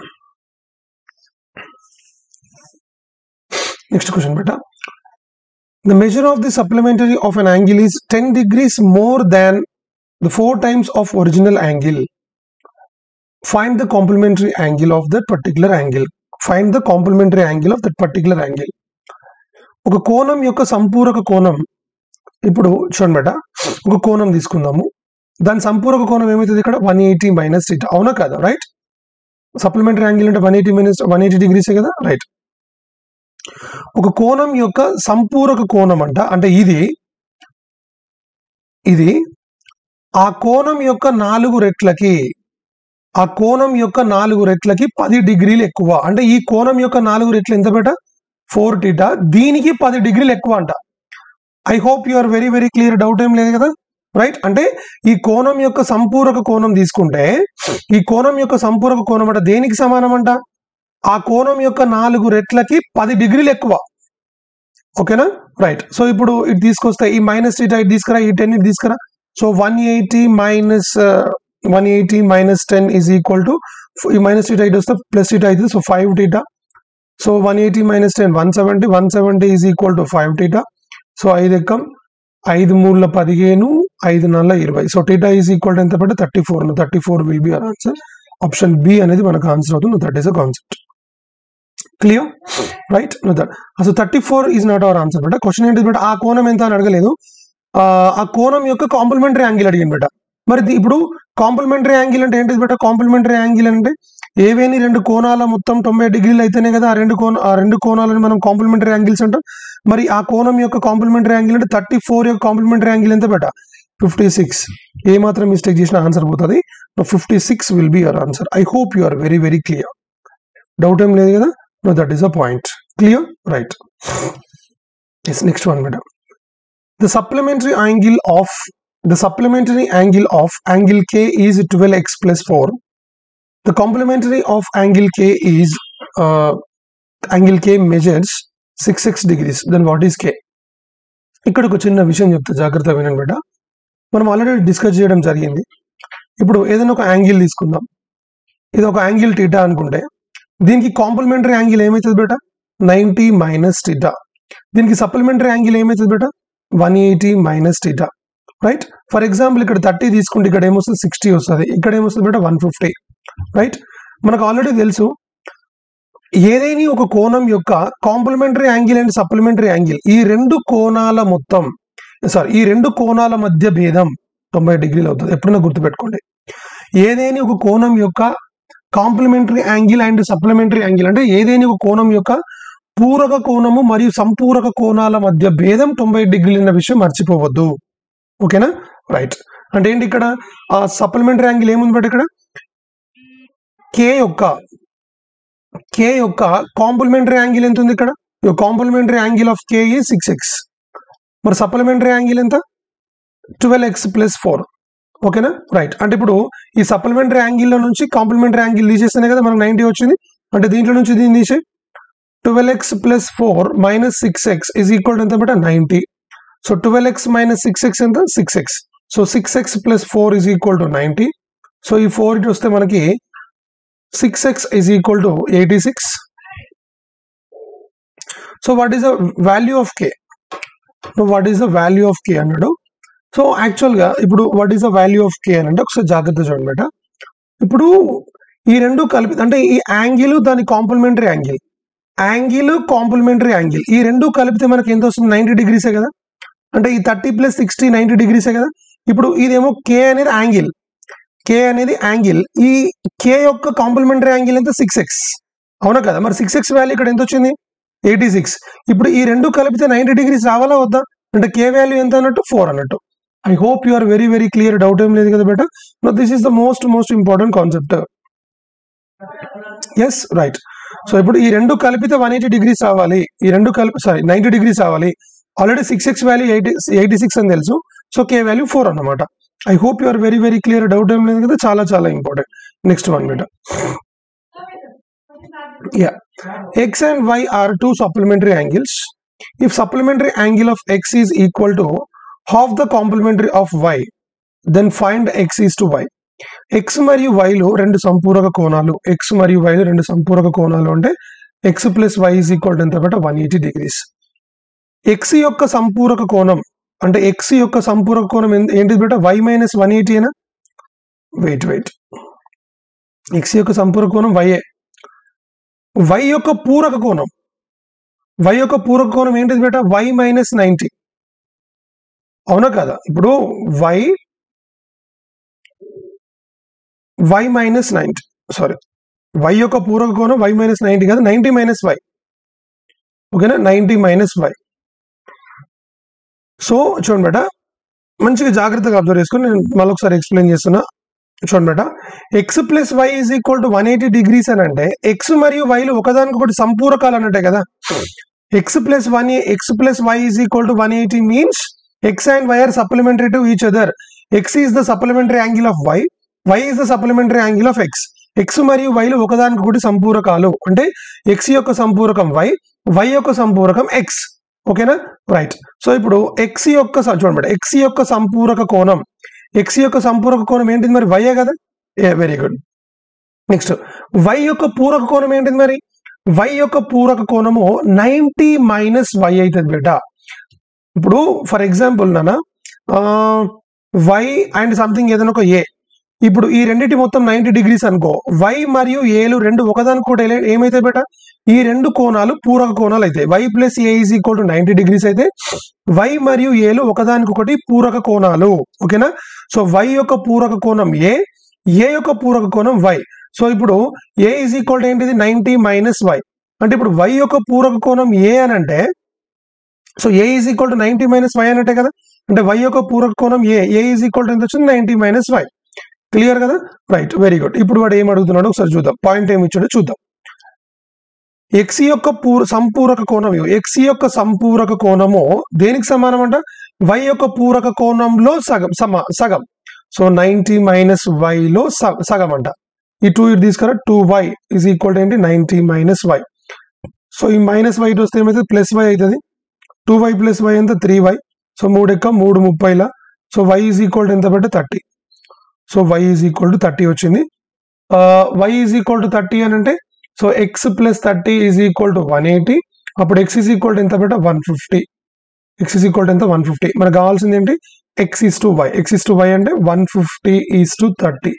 next question బేటా the measure of the supplementary of an angle is ten degrees more than the four times of original angle find the complementary angle of that particular angle find the complementary angle of that particular angle ఒక కోణం యొక్క సంపూరక కోణం ఇప్పుడు చూడండి బేట ఒక కోణం తీసుకుందాము దాని సంపూరక కోణం ఏమవుతుంది ఇక్కడ వన్ ఎయిటీ మైనస్ టీటా అవునా కదా రైట్ సప్లిమెంటరీ యాంగిల్ అంటే one eighty minus one eighty డిగ్రీసే కదా రైట్ ఒక కోణం యొక్క సంపూరక కోణం అంట అంటే ఇది ఇది ఆ కోణం యొక్క నాలుగు రెట్లకి ఆ కోణం యొక్క నాలుగు రెట్లకి పది డిగ్రీలు ఎక్కువ అంటే ఈ కోణం యొక్క నాలుగు రెట్లు ఎంత బేట ఫోర్ టీటా దీనికి పది డిగ్రీలు ఎక్కువ అంట I hope you are very very clear doubt ఏం లేదు కదా రైట్ అంటే ఈ కోణం యొక్క సంపూరక కోణం తీసుకుంటే ఈ కోణం యొక్క సంపూరక కోణం అంటే దేనికి సమానం అంట ఆ కోణం యొక్క నాలుగు రెట్లకి పది డిగ్రీలు ఎక్కువ ఓకేనా రైట్ సో ఇప్పుడు ఇటు తీసుకొస్తే ఈ మైనస్ టీటా ఇటు తీసుకురా ఈ టెన్ ఇటు తీసుకురా so one eighty minus one eighty minus ten is equal to ఈ మైనస్ టీటా ఇటు వస్తే ప్లస్ టీటా అవుతుంది so five theta so one eighty minus ten one seventy one seventy is equal to five theta so ఐదు ఎక్కం ఐదు మూడుల పదిహేను ఐదు నాలుగు ఇరవై so theta is equal to ఎంత పడితే thirty four thirty four will be answer option B అనేది మనకు ఆన్సర్ అవుతుంది that is a concept clear right no that అసలు thirty four is not our answer but question ఏంటి but ఆ కోణం ఎంత అని అడగలేదు ఆ, ఆ కోణం యొక్క కాంప్లిమెంటరీ యాంగిల్ అడిగింది బెట మరి ఇది ఇప్పుడు కాంప్లిమెంటరీ యాంగిల్ అంటే ఏంటిది బెట కాంప్లిమెంటరీ యాంగిల్ అంటే ఏవేని రెండు కోణాల మొత్తం తొంభై డిగ్రీలు అయితేనే కదా ఆ రెండు కోణ ఆ రెండు కోణాలను మనం కాంప్లిమెంటరీ యాంగిల్స్ అంటాం మరి ఆ కోణం యొక్క కాంప్లిమెంటరీ యాంగిల్ అంటే థర్టీ ఫోర్ యొక్క కాంప్లిమెంటరీ యాంగిల్ ఎంత బెట ఫిఫ్టీ సిక్స్ ఏ మాత్రం మిస్టేక్ చేసిన ఆన్సర్ పోతుంది fifty six will be your answer I hope you are very very clear doubt ఏం లేదు కదా no that is a point clear right yes next one madam the supplementary angle of the supplementary angle of angle K is twelve x plus four the complementary of angle K is angle K measures six six degrees then what is K ఇక్కడ ఒక చిన్న విషయం చెప్తా జాగ్రత్త వినండి బేట మనం already discuss చేయడం జరిగింది ఇప్పుడు ఏదైనా ఒక యాంగిల్ తీసుకుందాం ఇది ఒక యాంగిల్ టీటా అనుకుంటే దీనికి కాంప్లిమెంటరీ యాంగిల్ ఏమవుతుంది బేట నైంటీ మైనస్ టీటా దీనికి సప్లిమెంటరీ యాంగిల్ ఏమవుతుంది బేట one eighty minus theta right for example ఇక్కడ థర్టీ తీసుకుంటే ఇక్కడ ఏమొస్తుంది సిక్స్టీ వస్తుంది ఇక్కడ ఏమొస్తుంది బేట వన్ ఫిఫ్టీ రైట్ మనకు ఆల్రెడీ తెలుసు ఏదైనా ఒక కోణం యొక్క complementary angle and supplementary angle ఈ రెండు కోణాల మొత్తం సారీ ఈ రెండు కోణాల మధ్య భేదం తొంభై డిగ్రీలు అవుతుంది ఎప్పుడైనా గుర్తుపెట్టుకోండి ఏదైనా ఒక కోణం యొక్క complementary angle and supplementary angle అంటే ఏదైనా ఒక కోణం యొక్క పూరక కోణము మరియు సంపూరక కోణాల మధ్య భేదం తొంభై డిగ్రీలు అన్న విషయం మర్చిపోవద్దు ఓకేనా రైట్ అంటే ఏంటి ఇక్కడ ఆ సప్లిమెంటరీ యాంగిల్ ఏముంది బట్ ఇక్కడ కే యొక్క కే యొక్క కాంప్లిమెంటరీ యాంగిల్ ఎంత ఉంది ఇక్కడ కాంప్లిమెంటరీ యాంగిల్ ఆఫ్ కే ఈ సిక్స్ ఎక్స్ మరి సప్లిమెంటరీ యాంగిల్ ఎంత ట్వెల్వ్ ఎక్స్ ప్లస్ ఫోర్ ఓకేనా రైట్ అంటే ఇప్పుడు ఈ సప్లిమెంటరీ యాంగిల్లో నుంచి కాంప్లిమెంటరీ యాంగిల్ తీసేస్తేనే కదా మనకు నైంటీ వచ్చింది అంటే దీంట్లో నుంచి దీన్ని తీసే twelve x plus four minus six X is equal ఎంత but ninety so twelve x minus six x ఎంత six x so six x plus four is equal to ninety so ఈ ఫోర్ ఇటు వస్తే మనకి six X is equal to eighty six so what is the value of K what is the value of K అన్నాడు so యాక్చువల్గా ఇప్పుడు what is the value of కే అని అంటే ఒకసారి జాగ్రత్త చూడండి బేట ఇప్పుడు ఈ రెండు కలిపి అంటే ఈ యాంగిల్ దాని complementary angle angle complementary angle ఈ రెండు కలిపితే మనకి ఎంత వస్తుంది నైంటీ డిగ్రీసే కదా అంటే ఈ థర్టీ ప్లస్ సిక్స్టీ నైంటీ డిగ్రీసే కదా ఇప్పుడు ఇదేమో కే అనేది యాంగిల్ కే అనేది యాంగిల్ ఈ కే యొక్క కాంప్లిమెంటరీ యాంగిల్ ఎంత సిక్స్ ఎక్స్ అవునా కదా మరి సిక్స్ ఎక్స్ వాల్యూ ఇక్కడ ఎంత వచ్చింది ఎయిటీ సిక్స్ ఇప్పుడు ఈ రెండు కలిపితే నైంటీ డిగ్రీస్ రావాలా వద్దా అంటే కే వాల్యూ ఎంత అన్నట్టు ఫోర్ అన్నట్టు I hope you are very very clear doubt ఏం లేదు కదా బేట no this is the most most important concept yes right so ఇప్పుడు ఈ రెండు కలిపితే వన్ ఎయిటీ డిగ్రీస్ రావాలి ఈ రెండు కలిపి సారీ నైంటీ డిగ్రీస్ రావాలి already six x value eighty eighty six అని తెలుసు సో కే వాల్యూ ఫోర్ అన్నమాట I hope you are very very clear doubt ఏం లేదు కదా చాలా చాలా ఇంపార్టెంట్ నెక్స్ట్ వన్ బేట yeah x and y are two supplementary angles. If supplementary angle of x is equal to half the complementary of y, then find x is to y. x మరియు y లో రెండు సంపూరక కోణాలు x మరియు y లో రెండు సంపూరక కోణాలు అంటే x plus y is equal to ఎంత but one eighty degrees x యొక్క సంపూరక కోణం అంటే ఎక్స్ యొక్క సంపూరక కోణం ఎంత- ఏంటిది బేట వై మైనస్ వన్ ఎయిటీ అయినా వెయిట్ వెయిట్ ఎక్స్ యొక్క సంపూరక కోణం వైఏ వై యొక్క పూరక కోణం వై యొక్క పూరక కోణం ఏంటిది బేట వై మైనస్ నైంటీ అవునా కదా ఇప్పుడు y y minus ninety sorry y యొక్క పూరక కోణం వై మైనస్ నైంటీ కాదు నైంటీ మైనస్ వై ఓకేనా నైంటీ మైనస్ వై సో చూడండి బేట మంచిగా జాగ్రత్తగా అబ్జర్వ్ చేసుకొని నేను మళ్ళీ ఒకసారి ఎక్స్ప్లెయిన్ చేస్తున్నా చూడండి బేట x plus y is equal to one eighty degrees అని అంటే ఎక్స్ మరియు వైలు ఒకదానికొకటి సంపూరకాలు అన్నట్టే కదా x plus one x plus y is equal to one eighty means x and y are supplementary to each other x is the supplementary angle of y y is the supplementary angle of X x మరియు వైలు ఒకదానికొకటి సంపూరకాలు అంటే X యొక్క సంపూరకం Y Y యొక్క సంపూరకం X ఓకేనా right so ఇప్పుడు X యొక్క స- చూడండి ఎక్స్ యొక్క సంపూరక కోణం ఎక్స్ యొక్క సంపూరక కోణం ఏంటిది మరి వైయే కదా ఏ వెరీ గుడ్ నెక్స్ట్ వై యొక్క పూరక కోణం ఏంటిది మరి వై యొక్క పూరక కోణము నైంటీ మైనస్ వై అవుతుంది బేట ఇప్పుడు ఫర్ ఎగ్జాంపుల్ నాన్న వై అండ్ సంథింగ్ ఏదైనా ఒక ఏ ఇప్పుడు ఈ రెండింటి మొత్తం నైంటీ డిగ్రీస్ అనుకో వై మరియు ఏలు రెండు ఒకదానికి కూడా ఏలే- ఏమైతాయి బేట ఈ రెండు కోణాలు పూరక కోణాలు అయితే Y plus A is equal to ninety degrees అయితే వై మరియు ఏలు ఒకదానికొకటి పూరక కోణాలు ఓకేనా సో వై యొక్క పూరక కోణం ఏ ఏ యొక్క పూరక కోణం వై సో ఇప్పుడు ఏ ఈజ్ ఈక్వల్ టు ఏంటిది నైంటీ మైనస్ వై అంటే ఇప్పుడు వై యొక్క పూరక కోణం ఏ అని అంటే so A is equal to ninety minus Y అన్నట్టే కదా అంటే వై యొక్క పూరక కోణం A A is equal to ఎంత వచ్చింది నైంటీ మైనస్ వై క్లియర్ కదా రైట్ వెరీ గుడ్ ఇప్పుడు వాడు ఏం అడుగుతున్నాడో ఒకసారి చూద్దాం పాయింట్ ఏమి ఇచ్చాడో చూద్దాం ఎక్స్ యొక్క పూర సంపూరక కోణం ఎక్స్ యొక్క సంపూరక కోణము దేనికి సమానం అంట వై యొక్క పూరక కోణంలో సగం సమా సగం సో నైంటీ మైనస్ వైలో సగం అంట ఈ టూ ఇటు తీసుకురా two Y is equal to ఏంటి నైంటీ మైనస్ వై సో ఈ మైనస్ వై ఇటు వస్తే ఏమైతుంది ప్లస్ వై అవుతుంది టూ వై ప్లస్ వై ఎంత త్రీ వై సో మూడు ఎక్క మూడు ముప్పైలా so Y is equal to ఎంత పెట్టి thirty so Y is equal to thirty వచ్చింది Y is equal to thirty అని అంటే so X plus thirty is equal to one eighty అప్పుడు ఎక్స్ ఈజ్ ఈక్వల్ టు ఎంత పెట్ట one fifty X is equal to ఎంత one fifty మనకు కావాల్సింది ఏంటి X is to Y X is to Y అంటే one fifty is to thirty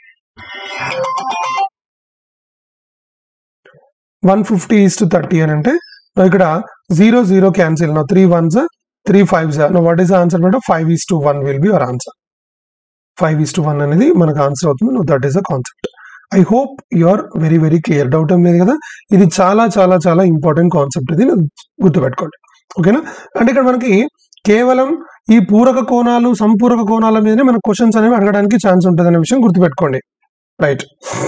one fifty is to thirty అని అంటే now ఇక్కడ zero zero cancel no three ones three fives no what is answer అంటే five is to one will be our answer five is to one అనేది మనకు answer అవుతుంది no that is the concept I hope you are very very clear doubt ఏం లేదు కదా ఇది చాలా చాలా చాలా ఇంపార్టెంట్ కాన్సెప్ట్ ఇది గుర్తుపెట్టుకోండి ఓకేనా అంటే ఇక్కడ మనకి కేవలం ఈ పూరక కోణాలు సంపూరక కోణాల మీదనే మనకు క్వశ్చన్స్ అనేవి అడగడానికి ఛాన్స్ ఉంటుంది అనే విషయం గుర్తుపెట్టుకోండి right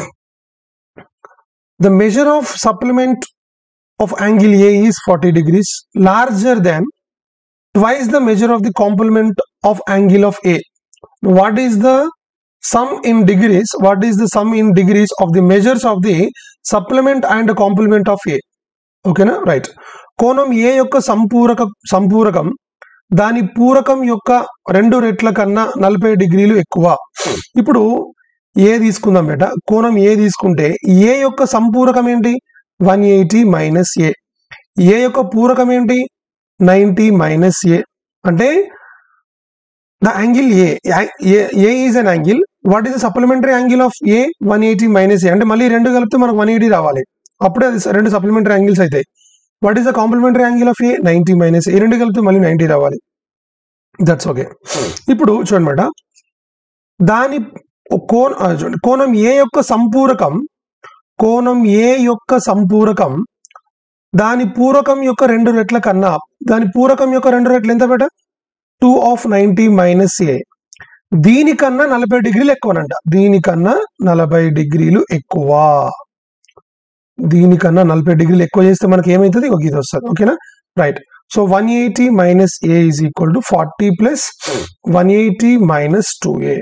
the measure of supplement of angle A is forty degrees larger than twice the measure of the complement of angle of A what is the sum in degrees what is the sum in degrees of the measures of the supplement and complement of a ఓకేనా right కోణం A యొక్క సంపూరక సంపూరకం దాని పూరకం యొక్క రెండు రెట్ల కన్నా నలభై డిగ్రీలు ఎక్కువ ఇప్పుడు ఏ తీసుకుందాం బేట కోణం ఏ తీసుకుంటే ఏ యొక్క సంపూరకం ఏంటి one eighty minus A A యొక్క పూరకం ఏంటి నైంటీ మైనస్ ఏ అంటే the angle A, A, A is an angle. What is the supplementary angle of A? 180 minus A. అంటే మళ్ళీ రెండు కలిపితే మనకు వన్ ఎయిటీ రావాలి అప్పుడే అది రెండు సప్లిమెంటరీ యాంగిల్స్ అవుతాయి what is the complementary angle of A ninety minus A రెండు కలిపితే మళ్ళీ నైంటీ రావాలి దట్స్ ఓకే ఇప్పుడు చూడండి మేడం దాని కోణ ఆ, చూడండి కోణం ఏ యొక్క సంపూరకం కోణం ఏ యొక్క సంపూరకం దాని పూరకం యొక్క రెండు రెట్ల కన్నా దాని పూరకం యొక్క రెండు రెట్లు ఎంత బేట two of ninety minus A దీనికన్నా నలభై డిగ్రీలు ఎక్కువనంట దీనికన్నా నలభై డిగ్రీలు ఎక్కువ దీనికన్నా నలభై డిగ్రీలు ఎక్కువ చేస్తే మనకి ఏమవుతుంది ఒక ఇది వస్తుంది ఓకేనా right so one eighty minus A is equal to forty plus one eighty minus two A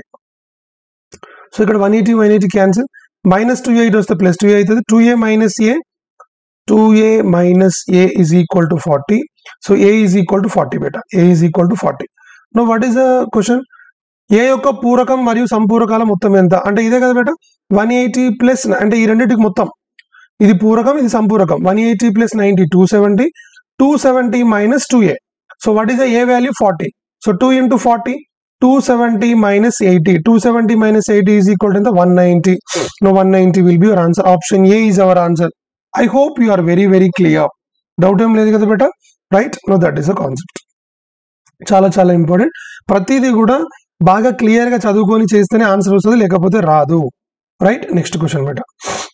so ఇక్కడ one eighty one eighty cancel minus two eight వస్తే ప్లస్ టూ ఏ అవుతుంది two A minus A two A minus A is equal to forty so A is equal to forty బేటా A is equal to forty no what is the question A యొక్క పూరకం మరియు సంపూరకాల మొత్తం ఎంత అంటే ఇదే కదా బేటా వన్ ఎయిటీ ప్లస్ అంటే ఈ రెండింటికి మొత్తం ఇది పూరకం ఇది సంపూరకం one eighty plus ninety two seventy two seventy minus two A so what is the A value forty so two into forty two seventy minus eighty two seventy minus eighty is equal to one ninety no one ninety will be your answer option A is our answer I hope you are very very clear doubt ఏం లేదు కదా బేటా right no that is a concept చాలా చాలా important ప్రతిదీ కూడా బాగా clear గా చదువుకొని చేస్తేనే ఆన్సర్ వస్తుంది లేకపోతే రాదు రైట్ నెక్స్ట్ క్వశ్చన్ బేట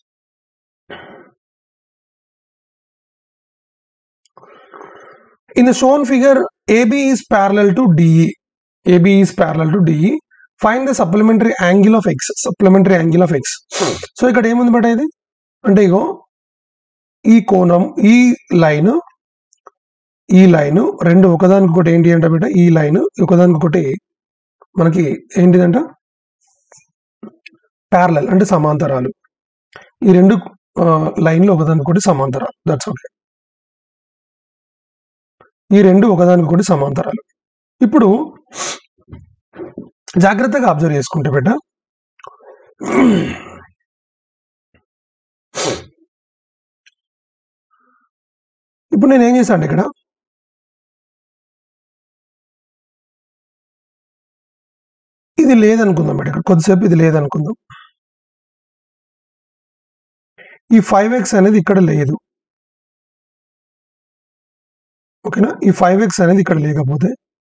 In the shown figure, AB is parallel to DE. AB is parallel to DE. Find the supplementary angle of X. Supplementary angle of X. So ఇక్కడ ఏముంది బట్ ఇది అంటే ఇగో ఈ కోణం ఈ లైన్ ఈ లైన్ రెండు ఒకదానికొకటి ఏంటి అంటే బిడ్డ ఈ లైన్ ఒకదానికొకటి మనకి ఏంటిదంట ప్యారలల్ అంటే సమాంతరాలు ఈ రెండు ఆ, లైన్లు ఒకదానికొకటి సమాంతరాలు దట్స్ ఓకే ఈ రెండు ఒకదానికొకటి సమాంతరాలు ఇప్పుడు జాగ్రత్తగా అబ్జర్వ్ చేసుకుంటే బిడ్డ ఇప్పుడు నేను ఏం చేశాను ఇక్కడ ఇది లేదనుకుందాం బిడ్డ ఇక్కడ కొద్దిసేపు ఇది లేదనుకుందాం ఈ ఫైవ్ ఎక్స్ అనేది ఇక్కడ లేదు ఓకేనా ఈ ఫైవ్ ఎక్స్ అనేది ఇక్కడ లేకపోతే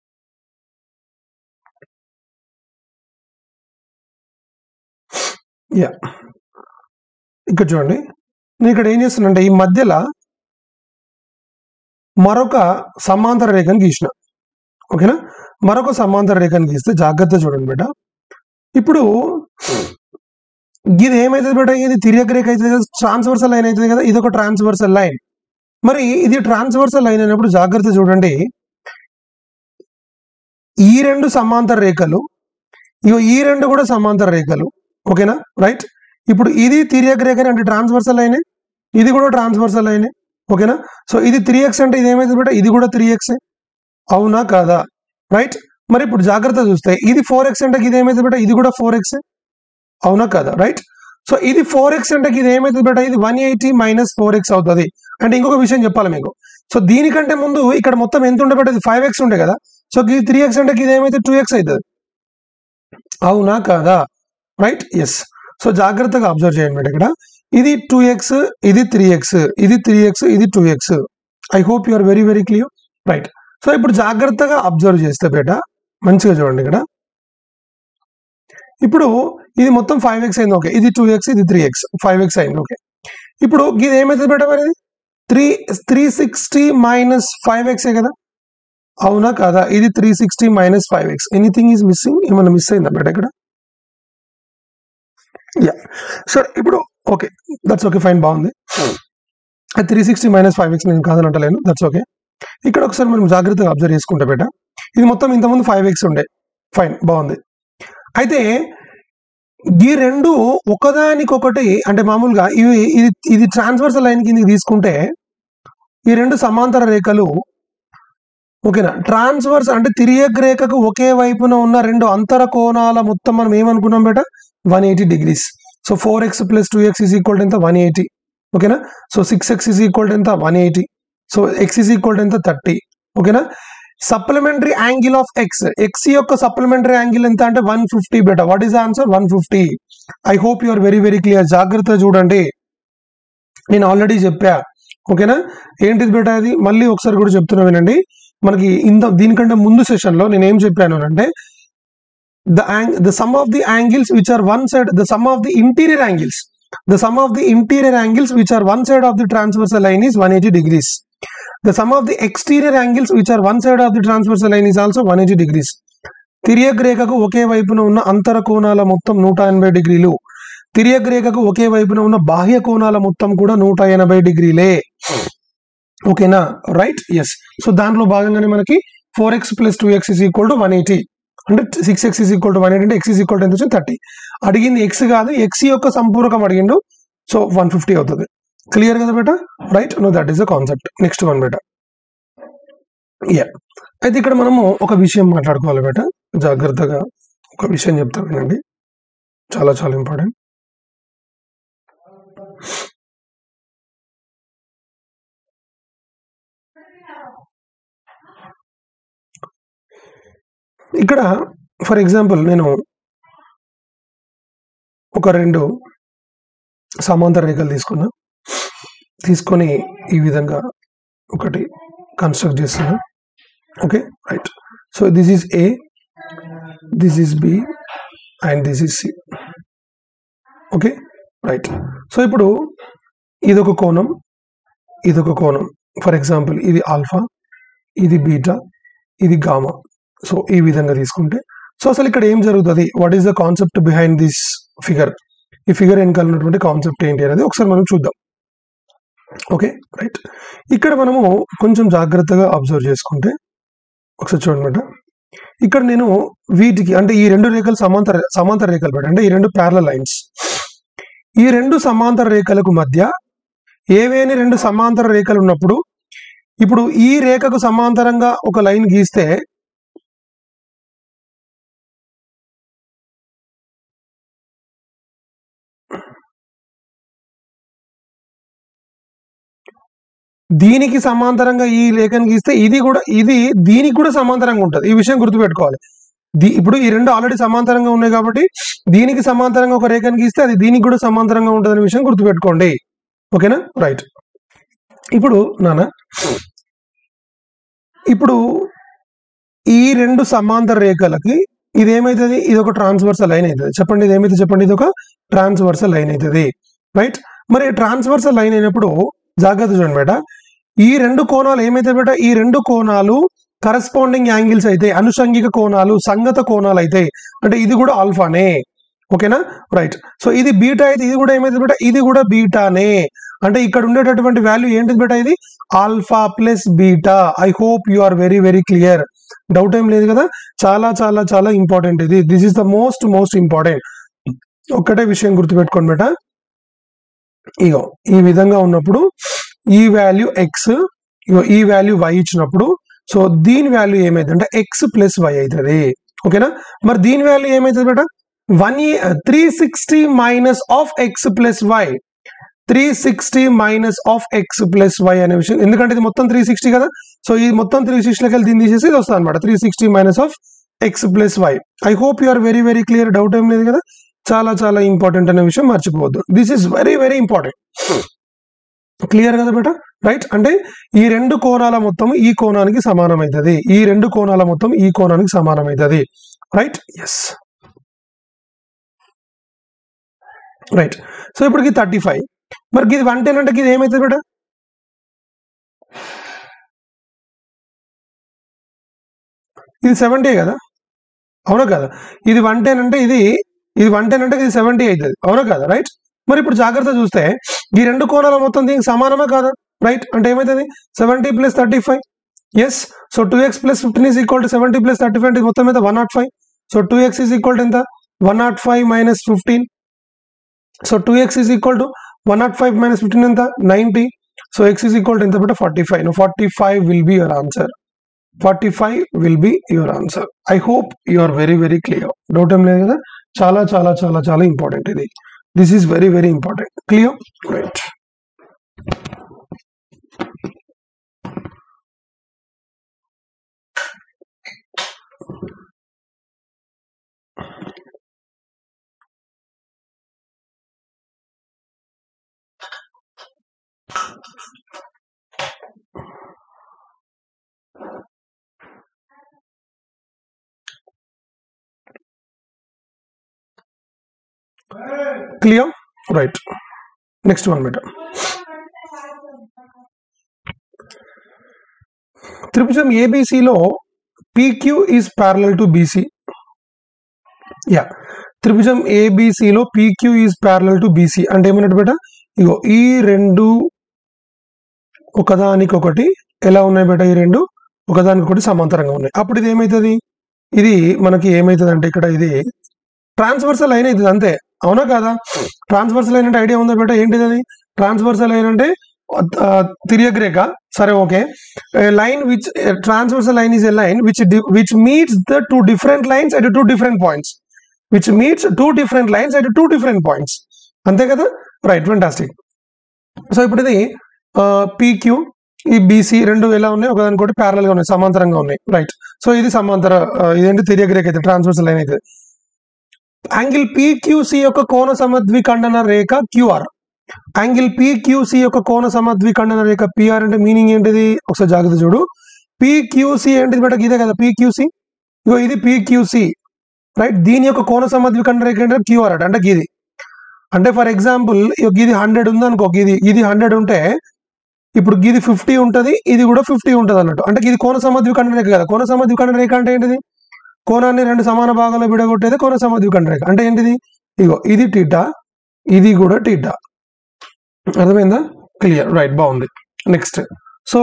యా ఇక్కడ చూడండి నేను ఇక్కడ ఏం చేస్తున్నానంటే ఈ మధ్యలో మరొక సమాంతర రేఖను గీసిన ఓకేనా మరొక సమాంతర రేఖను గీస్తే జాగ్రత్త చూడండి బేట ఇప్పుడు ఇది ఏమైతుంది బేట ఇది తిరియక రేఖ అవుతుంది కదా ట్రాన్స్వర్సల్ లైన్ అవుతుంది కదా ఇది ఒక ట్రాన్స్వర్సల్ లైన్ మరి ఇది ట్రాన్స్వర్సల్ లైన్ అయినప్పుడు జాగ్రత్త చూడండి ఈ రెండు సమాంతర రేఖలు ఇగో ఈ రెండు కూడా సమాంతర రేఖలు ఓకేనా రైట్ ఇప్పుడు ఇది తిరియక రేఖ అంటే ట్రాన్స్వర్సల్ లైనే ఇది కూడా ట్రాన్స్వర్సల్ లైనే ఓకేనా సో ఇది త్రీ ఎక్స్ అంటే ఇది ఏమైంది బేట ఇది కూడా త్రీ ఎక్స్ అవునా కాదా రైట్ మరి ఇప్పుడు జాగ్రత్త చూస్తే ఇది ఫోర్ ఎక్స్ అంటే ఇది ఏమైంది బేట ఇది కూడా ఫోర్ ఎక్స్ అవునా కాదా రైట్ సో ఇది ఫోర్ ఎక్స్ అంటే ఇది ఏమైతుంది బేట ఇది one eighty minus four X అవుతుంది అంటే ఇంకొక విషయం చెప్పాలి మీకు సో దీనికంటే ముందు ఇక్కడ మొత్తం ఎంత ఉండే బేట ఇది ఫైవ్ ఎక్స్ ఉండే కదా సో ఇది త్రీ ఎక్స్ అంటే ఇది ఏమైతే టూ ఎక్స్ అవుతుంది అవునా కాదా రైట్ ఎస్ సో జాగ్రత్తగా అబ్జర్వ్ చేయండి మేడం ఇక్కడ ఇది టూ ఎక్స్ ఇది త్రీ ఎక్స్ ఇది త్రీ ఎక్స్ ఇది two X I hope you are very very clear right so ఇప్పుడు జాగ్రత్తగా అబ్జర్వ్ చేస్తే బేట మంచిగా చూడండి ఇక్కడ ఇప్పుడు ఇది మొత్తం ఫైవ్ ఎక్స్ అయింది ఓకే ఇది టూ ఎక్స్ ఇది త్రీ ఎక్స్ ఫైవ్ ఎక్స్ అయింది ఓకే ఇప్పుడు ఇది ఏమైతుంది బేట మరి three three sixty minus five ఎక్సే కదా అవునా కాదా ఇది three sixty minus five X anything is missing ఏమైనా మిస్ అయిందా బేట ఇక్కడ యా సరే ఇప్పుడు ఓకే దట్స్ ఓకే ఫైన్ బాగుంది three sixty minus five X నేను కాదని అంటలేను దట్స్ ఓకే ఇక్కడ ఒకసారి మనం జాగ్రత్తగా అబ్జర్వ్ చేసుకుంటే బేట ఇది మొత్తం ఇంతకుముందు ఫైవ్ ఎక్స్ ఉండే ఫైన్ బాగుంది అయితే ఈ రెండు ఒకదానికొకటి అంటే మామూలుగా ఇవి ఇది ఇది ట్రాన్స్వర్సల్ లైన్ కిందకి తీసుకుంటే ఈ రెండు సమాంతర రేఖలు ఓకేనా ట్రాన్స్వర్స్ అంటే తిరియక్ రేఖకు ఒకే వైపున ఉన్న రెండు అంతర కోణాల మొత్తం మనం ఏమనుకున్నాం బేట one eighty degrees so four X plus two X is equal ఎంత వన్ ఎయిటీ ఓకేనా so six X is equal ఎంత one eighty so X is equal ఎంత థర్టీ ఓకేనా supplementary angle of X X యొక్క సప్లిమెంటరీ యాంగిల్ ఎంత అంటే one fifty బేట what is answer one fifty I hope you are very very clear జాగ్రత్త చూడండి నేను ఆల్రెడీ చెప్పా ఓకేనా ఏంటిది బేట అది మళ్ళీ ఒకసారి కూడా చెప్తున్నా వినండి మనకి ఇంత దీనికంటే ముందు సెషన్ లో నేను ఏం చెప్పాను అంటే the the sum of the angles which are one side the sum of the interior angles the sum of the interior angles which are one side of the transversal line is one eighty degrees the sum of the exterior angles which are one side of the transversal line is also one eighty degrees తిరియక్ రేఖకు ఒకే వైపున ఉన్న అంతర కోణాల మొత్తం నూట ఎనభై డిగ్రీలు తిరియక్ రేఖకు ఒకే వైపున ఉన్న బాహ్య కోణాల మొత్తం కూడా నూట ఎనభై డిగ్రీలే ఓకేనా రైట్ ఎస్ సో దాంట్లో భాగంగానే మనకి four X plus two X is equal to one eighty అంటే six X is equal to one eighty అంటే ఎక్స్ ఇస్ ఈక్వల్ టు ఎంత వచ్చింది థర్టీ అడిగింది ఎక్స్ కాదు ఎక్స్ యొక్క సంపూరకం అడిగిండు సో వన్ ఫిఫ్టీ అవుతుంది క్లియర్ కదా బేట right no that is the concept next one బేట యా అయితే ఇక్కడ మనము ఒక విషయం మాట్లాడుకోవాలి బేట జాగ్రత్తగా ఒక విషయం చెప్తా వినండి చాలా చాలా ఇంపార్టెంట్ ఇక్కడ ఫర్ ఎగ్జాంపుల్ నేను ఒక రెండు సమాంతర రేఖలు తీసుకున్నా తీసుకొని ఈ విధంగా ఒకటి కన్స్ట్రక్ట్ చేస్తున్నా okay right so this is A this is B and this is C okay right so ఇప్పుడు ఇదొక కోణం ఇదొక కోణం ఫర్ ఎగ్జాంపుల్ ఇది ఆల్ఫా ఇది బీటా ఇది గామా సో ఈ విధంగా తీసుకుంటే సో అసలు ఇక్కడ ఏం జరుగుతుంది what is the concept behind this figure ఈ ఫిగర్ వెనకాల ఉన్నటువంటి కాన్సెప్ట్ ఏంటి అనేది ఒకసారి మనం చూద్దాం ఓకే రైట్ ఇక్కడ మనము కొంచెం జాగ్రత్తగా అబ్జర్వ్ చేసుకుంటే ఒకసారి చూడనమాట ఇక్కడ నేను వీటికి అంటే ఈ రెండు రేఖలు సమాంతర సమాంతర రేఖలు పెట్ట అంటే ఈ రెండు ప్యారల లైన్స్ ఈ రెండు సమాంతర రేఖలకు మధ్య ఏవేని రెండు సమాంతర రేఖలు ఉన్నప్పుడు ఇప్పుడు ఈ రేఖకు సమాంతరంగా ఒక లైన్ గీస్తే దీనికి సమాంతరంగా ఈ రేఖను గీస్తే ఇది కూడా ఇది దీనికి కూడా సమాంతరంగా ఉంటుంది ఈ విషయం గుర్తుపెట్టుకోవాలి దీ ఇప్పుడు ఈ రెండు ఆల్రెడీ సమాంతరంగా ఉన్నాయి కాబట్టి దీనికి సమాంతరంగా ఒక రేఖను గీస్తే అది దీనికి కూడా సమాంతరంగా ఉంటుంది అనే విషయం గుర్తుపెట్టుకోండి ఓకేనా రైట్ ఇప్పుడు నాన్న ఇప్పుడు ఈ రెండు సమాంతర రేఖలకి ఇది ఏమైతుంది ఇది ఒక ట్రాన్స్వర్సల్ లైన్ అవుతుంది చెప్పండి ఇది ఏమైతే చెప్పండి ఇది ఒక ట్రాన్స్వర్సల్ లైన్ అవుతుంది రైట్ మరి ట్రాన్స్వర్సల్ లైన్ అయినప్పుడు జాగ్రత్త చూడండి బేట ఈ రెండు కోణాలు ఏమైతే బేట ఈ రెండు కోణాలు కరస్పాండింగ్ యాంగిల్స్ అయితే అనుషంగిక కోణాలు సంగత కోణాలు అయితే అంటే ఇది కూడా ఆల్ఫానే ఓకేనా రైట్ సో ఇది బీటా అయితే ఇది కూడా ఏమైతే బేట ఇది కూడా బీటానే అంటే ఇక్కడ ఉండేటటువంటి వాల్యూ ఏంటిది బేట ఇది alpha plus beta I hope you are very very clear doubt ఏం లేదు కదా చాలా చాలా చాలా ఇంపార్టెంట్ ఇది this is the most most important ఒక్కటే విషయం గుర్తుపెట్టుకోండి బేట ఇగో ఈ విధంగా ఉన్నప్పుడు ఈ వాల్యూ ఎక్స్ ఇగో ఈ వాల్యూ వై ఇచ్చినప్పుడు సో దీని వాల్యూ ఏమైతుంది అంటే ఎక్స్ ప్లస్ వై అవుతుంది ఓకేనా మరి దీని వాల్యూ ఏమైతుంది బేట one three sixty minus of X plus Y three sixty minus of X plus Y అనే విషయం ఎందుకంటే ఇది మొత్తం త్రీ సిక్స్టీ కదా సో ఇది మొత్తం త్రీ సిక్స్టీలోకి వెళ్ళి దీన్ని తీసేసి ఇది వస్తుంది అనమాట three sixty minus of X plus Y I hope you are very very clear doubt ఏం లేదు కదా చాలా చాలా ఇంపార్టెంట్ అనే విషయం మర్చిపోవద్దు this is very very important clear కదా బేట రైట్ అంటే ఈ రెండు కోణాల మొత్తం ఈ కోణానికి సమానమవుతుంది ఈ రెండు కోణాల మొత్తం ఈ కోణానికి సమానమవుతుంది రైట్ ఎస్ రైట్ సో ఇప్పటికి థర్టీ ఫైవ్ మరి ఇది వన్ టెన్ అంటే ఇది ఏమవుతుంది బేట ఇది సెవెంటీ కదా అవునా కదా ఇది వన్ టెన్ అంటే ఇది ఇది వన్ టెన్ అంటే ఇది సెవెంటీ అవుతుంది అవునా కదా రైట్ మరి ఇప్పుడు జాగ్రత్త చూస్తే ఈ రెండు కోణాల మొత్తం దీనికి సమానమే కాదా రైట్ అంటే ఏమవుతుంది seventy plus thirty five yes so two X plus fifteen is equal to seventy plus thirty five అంటే మొత్తం మీద one nought five so two X is equal to ఎంత one nought five minus fifteen so two X is equal to one nought five minus fifteen ఎంత ninety so X is equal to ఎంత but forty five forty five will be your answer forty five will be your answer I hope you are very very clear doubt ఏం లేదు కదా చాలా చాలా చాలా చాలా important ఇది this is very very important clear right clear right next one better త్రిభుజం ఏబిసిలో PQ is parallel to BC yeah త్రిభుజం ఏబిసిలో PQ is parallel to BC అంటే ఏమన్నట్టు బేట ఇగో ఈ రెండు ఒకదానికొకటి ఎలా ఉన్నాయి బేట ఈ రెండు ఒకదానికొకటి సమాంతరంగా ఉన్నాయి అప్పుడు ఇది ఏమవుతుంది ఇది మనకి ఏమవుతుంది అంటే ఇక్కడ ఇది ట్రాన్స్వర్సల్ లైన్ అవుతుంది అంతే అవునా కాదా ట్రాన్స్వర్సల్ లైన్ అంటే ఐడియా ఉందా బేట ఏంటిది అది ట్రాన్స్వర్సల్ లైన్ అంటే తిరియక్ రేఖ సరే okay line which transversal line is a line which which meets the two different lines at two different points which meets two different lines at two different points అంతే కదా రైట్ ఫెంటాస్టిక్ సో ఇప్పుడు ఇది PQ ఈ BC రెండు ఎలా ఉన్నాయి ఒకదానికోటి parallel గా ఉన్నాయి సమాంతరంగా ఉన్నాయి రైట్ సో ఇది సమాంతర ఆ, ఇదేంటి తిరియక్ రేఖ అయితే ట్రాన్స్వర్సల్ లైన్ అయితే యాంగిల్ పిక్యూసి యొక్క కోణ సమద్విఖండన రేఖ క్యూఆర్ యాంగిల్ పిక్యూసి యొక్క కోణ సమద్విఖండన రేఖ పిఆర్ అంటే మీనింగ్ ఏంటిది ఒకసారి జాగ్రత్త చూడు పిక్యూసి ఏంటిది బేట ఇదే కదా పిక్యూసి ఇగో ఇది పిక్యూసి రైట్ దీని యొక్క కోణ సమద్విఖండన రేఖ అంటే క్యూఆర్ అట అంటే ఇది అంటే ఫర్ ఎగ్జాంపుల్ ఇది హండ్రెడ్ ఉంది అనుకో ఇది ఇది హండ్రెడ్ ఉంటే ఇప్పుడు ఇది ఫిఫ్టీ ఉంటది ఇది కూడా ఫిఫ్టీ ఉంటది అన్నట్టు అంటే ఇది కోణ సమద్విఖండన రేఖ కదా కోణ సమద్విఖండన రేఖ అంటే ఏంటిది కోణాన్ని రెండు సమాన భాగాల్లో విడగొట్టేది కోణ సమద్విఖండన రేఖ అంటే ఏంటిది ఇగో ఇది టీటా ఇది కూడా టీటా అర్థమైందా క్లియర్ రైట్ బాగుంది next so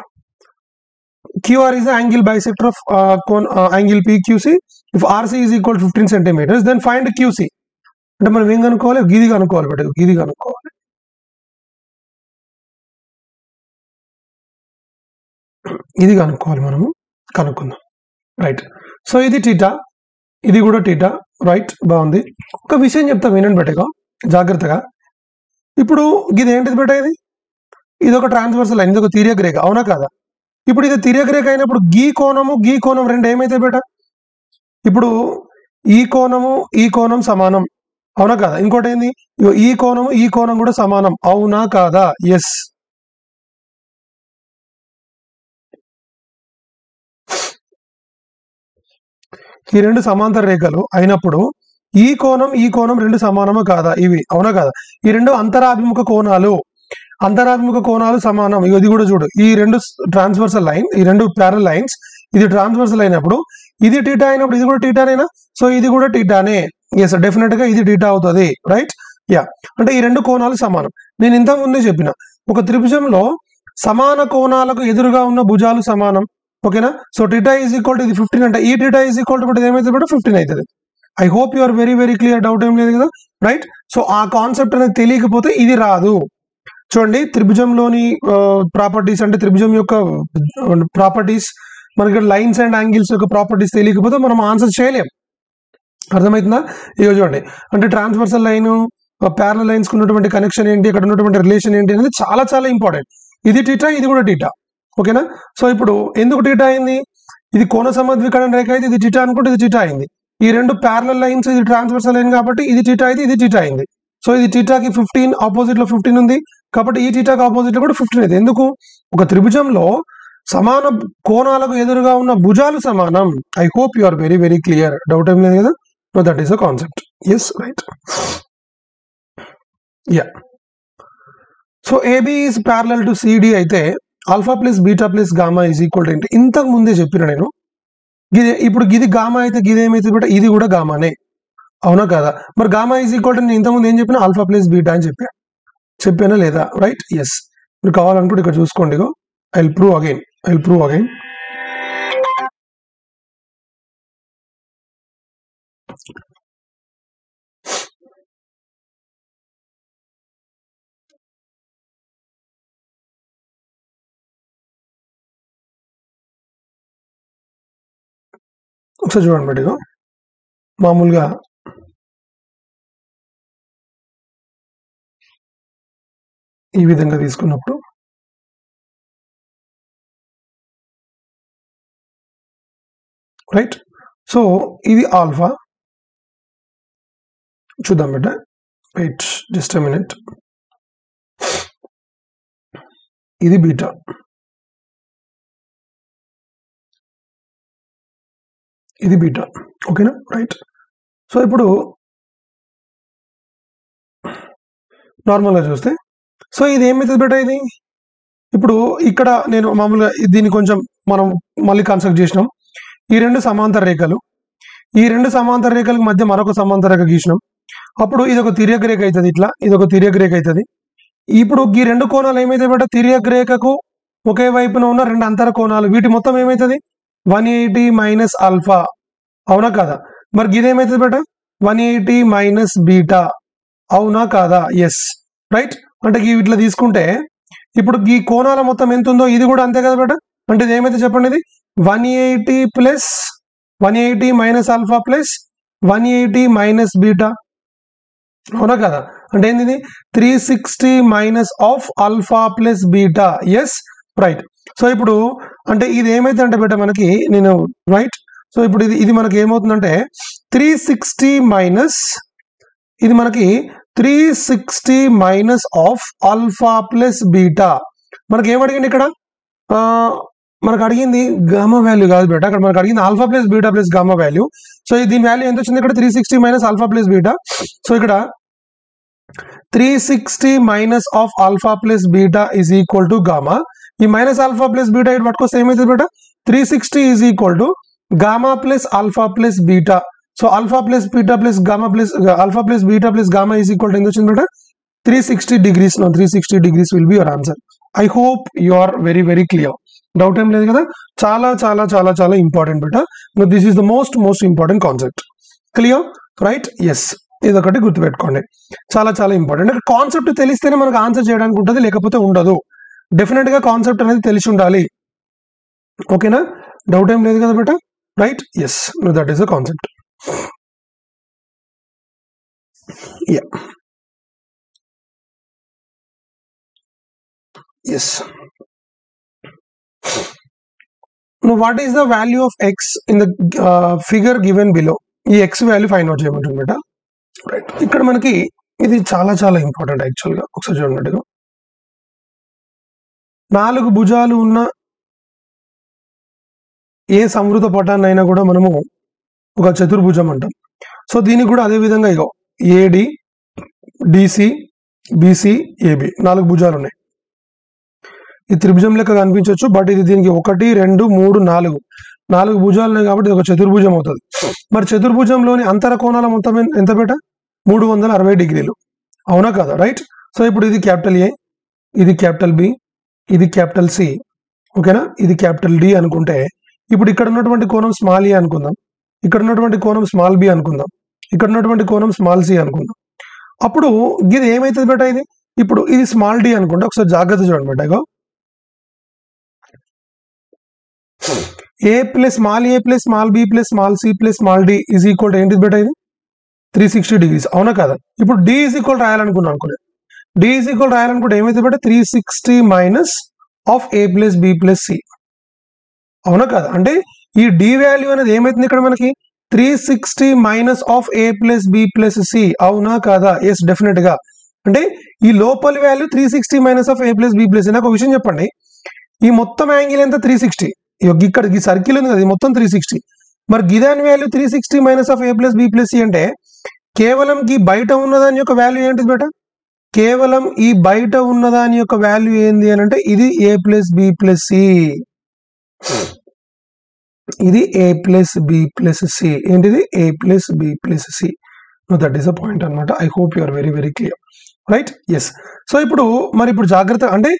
QR is the angle bisector of uh, cone, uh, angle PQC. If RC is equal to 15 centimeters, then find QC. అంటే మనం ఏం కనుక్కోవాలి గిది కనుక్కోవాలి బట్ గిది కనుక్కోవాలి ఇది కనుక్కోవాలి మనము కనుక్కుందాం రైట్ సో ఇది టీటా ఇది కూడా టీటా రైట్ బాగుంది ఒక విషయం చెప్తా వినండి బెటగా జాగ్రత్తగా ఇప్పుడు ఇది ఏంటిది బెట ఇది ఇది ఒక ట్రాన్స్వర్సల్ లైన్ ఇది ఒక తీరియక్ రేఖ అవునా కాదా ఇప్పుడు ఇది తిరియక రేఖ అయినప్పుడు గీ కోణము గీ కోణం రెండు ఏమైతే బేట ఇప్పుడు ఈ కోణము ఈ కోణం సమానం అవునా కాదా ఇంకోటి ఏంది ఇగో ఈ కోణము ఈ కోణం కూడా సమానం అవునా కాదా ఎస్ ఈ రెండు సమాంతర రేఖలు అయినప్పుడు ఈ కోణం ఈ కోణం రెండు సమానమా కాదా ఇవి అవునా కాదా ఈ రెండు అంతరాభిముఖ కోణాలు అంతరాత్మక కోణాలు సమానం ఇగో ఇది కూడా చూడు ఈ రెండు ట్రాన్స్వర్సల్ లైన్ ఈ రెండు ప్యారల్ లైన్స్ ఇది ట్రాన్స్వర్సల్ అయినప్పుడు ఇది టీటా అయినప్పుడు ఇది కూడా టీటానేనా సో ఇది కూడా టీటానే ఎస్ డెఫినెట్ గా ఇది టీటా అవుతుంది రైట్ యా అంటే ఈ రెండు కోణాలు సమానం నేను ఇంత ముందే చెప్పిన ఒక త్రిభుజంలో సమాన కోణాలకు ఎదురుగా ఉన్న భుజాలు సమానం ఓకేనా so theta is equal to ఇది ఫిఫ్టీన్ అంటే ఈ టీటా ఈజ్ ఈక్వల్ టు ఏమైతే కూడా ఫిఫ్టీన్ అవుతుంది I hope you are very very clear doubt ఏం లేదు కదా రైట్ సో ఆ కాన్సెప్ట్ అనేది తెలియకపోతే ఇది రాదు చూడండి త్రిభుజంలోని ప్రాపర్టీస్ అంటే త్రిభుజం యొక్క ప్రాపర్టీస్ మనకి లైన్స్ అండ్ యాంగిల్స్ యొక్క ప్రాపర్టీస్ తెలియకపోతే మనం ఆన్సర్ చేయలేం అర్థమవుతుందా ఇక చూడండి అంటే ట్రాన్స్వర్సల్ లైన్ ప్యారల లైన్స్ ఉన్నటువంటి కనెక్షన్ ఏంటి ఇక్కడ ఉన్నటువంటి రిలేషన్ ఏంటి అనేది చాలా చాలా ఇంపార్టెంట్ ఇది టీటా ఇది కూడా టీటా ఓకేనా సో ఇప్పుడు ఎందుకు టీటా అయింది ఇది కోణ సమద్వికరణ రేఖ అయితే ఇది టీటా అనుకుంటే ఇది టీటా అయింది ఈ రెండు ప్యారల లైన్స్ ఇది ట్రాన్స్వర్సల్ లైన్ కాబట్టి ఇది టీటా అయితే ఇది టీటా అయింది సో ఇది టీటాకి ఫిఫ్టీన్ ఆపోజిట్ లో ఫిఫ్టీన్ ఉంది కాబట్టి ఈ టీటాకి ఆపోజిట్ లో కూడా ఫిఫ్టీన్ ఉంది ఎందుకు ఒక త్రిభుజంలో సమాన కోణాలకు ఎదురుగా ఉన్న భుజాలు సమానం I hope you are very very clear doubt ఏం లేదు కదా no that is a concept yes right yeah so AB is parallel to CD అయితే alpha plus beta plus gamma is equal ఏంటి ఇంతకు ముందే చెప్పిన నేను గిది ఇప్పుడు గిది గామా అయితే గిది ఏమైతే కూడా ఇది కూడా గామానే అవునా కదా మరి గామా ఈజ్ ఈక్వల్ టు నేను ఇంతకుముందు ఏం చెప్పిన ఆల్ఫా ప్లస్ బీటా అని చెప్పాను చెప్పానా లేదా రైట్ ఎస్ మీరు కావాలనుకుంటే ఇక్కడ చూసుకోండి I will prove again I will prove again ఒకసారి చూడండి బట్ ఇగో మామూలుగా ఈ విధంగా తీసుకున్నప్పుడు రైట్ సో ఇది ఆల్ఫా చూద్దాం బిడ్డ రైట్ జస్ట్ మినిట్ ఇది బీటా ఇది బీటా ఓకేనా రైట్ సో ఇప్పుడు నార్మల్గా చూస్తే సో ఇది ఏమవుతుంది బేటా ఇది ఇప్పుడు ఇక్కడ నేను మామూలుగా దీన్ని కొంచెం మనం మళ్ళీ కన్స్ట్రక్ట్ చేసినాం ఈ రెండు సమాంతర రేఖలు ఈ రెండు సమాంతర రేఖలకు మధ్య మరొక సమాంతర రేఖ గీసినాం అప్పుడు ఇది ఒక తిరియక రేఖ అవుతుంది ఇట్లా ఇది ఒక తిరియక రేఖ అవుతుంది ఇప్పుడు ఈ రెండు కోణాలు ఏమైతే బేట తిరియక రేఖకు ఒకే వైపున ఉన్న రెండు అంతర కోణాలు వీటి మొత్తం ఏమవుతుంది వన్ ఎయిటీ మైనస్ ఆల్ఫా అవునా కాదా మరి గిదేమవుతుంది బేట వన్ ఎయిటీ మైనస్ బీటా అవునా కాదా ఎస్ రైట్ అంటే ఈ ఇట్లా తీసుకుంటే ఇప్పుడు ఈ కోణాల మొత్తం ఎంత ఉందో ఇది కూడా అంతే కదా బేట అంటే ఇది ఏమైతే చెప్పండి ఇది one eighty plus one eighty minus alpha plus one eighty minus beta అవునా కదా అంటే ఏంది ఇది three sixty minus of alpha plus beta yes right so ఇప్పుడు అంటే ఇది ఏమైతే అంటే బేట మనకి నేను రైట్ సో ఇప్పుడు ఇది ఇది మనకి ఏమవుతుందంటే త్రీ సిక్స్టీ మైనస్ ఇది మనకి three sixty minus of alpha plus beta మనకి ఏమడిగింది ఇక్కడ ఆ, మనకు అడిగింది గామా వాల్యూ కాదు బేట అక్కడ మనకు అడిగింది alpha plus beta plus gamma value so దీని వాల్యూ ఎంత వచ్చింది ఇక్కడ three sixty minus alpha plus beta so ఇక్కడ three sixty minus of alpha plus beta is equal to gamma ఈ మైనస్ ఆల్ఫా ప్లస్ బీటా ఇటు పట్టుకొస్తే ఏమవుతుంది బేట three sixty is equal to gamma plus alpha plus beta so alpha plus beta plus gamma plus alpha plus beta plus gamma is equal to ఎంత వచ్చింది బేట three sixty degrees no three sixty degrees will be your answer I hope you are very very clear doubt ఏం లేదు కదా చాలా చాలా చాలా చాలా ఇంపార్టెంట్ బెట this is the most most important concept clear right yes ఇదొకటి గుర్తుపెట్టుకోండి చాలా చాలా ఇంపార్టెంట్ అంటే కాన్సెప్ట్ తెలిస్తేనే మనకు ఆన్సర్ చేయడానికి ఉంటుంది లేకపోతే ఉండదు డెఫినెట్ గా కాన్సెప్ట్ అనేది తెలిసి ఉండాలి ఓకేనా డౌట్ ఏం లేదు కదా బేట right yes that is the concept yeah yes what is the value of x in the figure given below ఈ ఎక్స్ వాల్యూ ఫైండ్ అవుట్ చేయమంటుంది బేట రైట్ ఇక్కడ మనకి ఇది చాలా చాలా ఇంపార్టెంట్ యాక్చువల్గా ఒకసారి చూడండి ఇదిగో. నాలుగు భుజాలు ఉన్న ఏ సమృద్ధ పటాన్ని అయినా కూడా మనము ఒక చతుర్భుజం అంటాం సో దీనికి కూడా అదే విధంగా ఇగో ఏడి డిసి బీసీ ఏబి నాలుగు భుజాలు ఉన్నాయి ఈ త్రిభుజం లెక్క కనిపించవచ్చు బట్ ఇది దీనికి ఒకటి రెండు మూడు నాలుగు నాలుగు భుజాలు ఉన్నాయి కాబట్టి ఇది ఒక చతుర్భుజం అవుతుంది మరి చతుర్భుజంలోని అంతర కోణాల మొత్తం ఎన్- ఎంత బేట మూడు వందల అరవై డిగ్రీలు అవునా కదా రైట్ సో ఇప్పుడు ఇది క్యాపిటల్ ఏ ఇది క్యాపిటల్ బి ఇది క్యాపిటల్ సి ఓకేనా ఇది క్యాపిటల్ డి అనుకుంటే ఇప్పుడు ఇక్కడ ఉన్నటువంటి కోణం స్మాల్ ఏ అనుకుందాం ఇక్కడ ఉన్నటువంటి కోణం స్మాల్ బి అనుకుందాం ఇక్కడ ఉన్నటువంటి కోణం స్మాల్ సి అనుకుందాం అప్పుడు ఇది ఏమైతుంది బేట ఇది ఇప్పుడు ఇది స్మాల్ డి అనుకుంటే ఒకసారి జాగ్రత్త చూడండి బేట ఇగో A plus small a plus small b plus small c plus small d is equal ఏంటిది బేట ఇది త్రీ సిక్స్టీ డిగ్రీస్ అవునా కదా ఇప్పుడు డి ఈజ్ ఈక్వల్ రాయాలనుకున్నాను అనుకునే డి ఈజ్ ఈక్వల్ రాయాలనుకుంటే ఏమైతే బేట three sixty minus of A plus B plus C అవునా కదా అంటే ఈ డి వాల్యూ అనేది ఏమైతుంది ఇక్కడ మనకి three sixty minus of A plus B plus C అవునా కాదా ఎస్ డెఫినెట్ గా అంటే ఈ లోపలి value three sixty minus of A plus B plus నాకు ఒక విషయం చెప్పండి ఈ మొత్తం యాంగిల్ ఎంత త్రీ సిక్స్టీ ఇక్కడ ఈ సర్కిల్ ఉంది కదా ఇది మొత్తం త్రీ సిక్స్టీ మరి గిదాని value three sixty minus of A plus B plus C అంటే కేవలం ఈ బయట ఉన్నదాని యొక్క వాల్యూ ఏంటిది బేట కేవలం ఈ బయట ఉన్నదాని యొక్క వాల్యూ ఏంది అని అంటే ఇది A plus B plus C ఇది A plus B plus C ఏంటిది A plus B plus C that is a point అనమాట I hope you are very very clear right yes so ఇప్పుడు మరి ఇప్పుడు జాగ్రత్త అంటే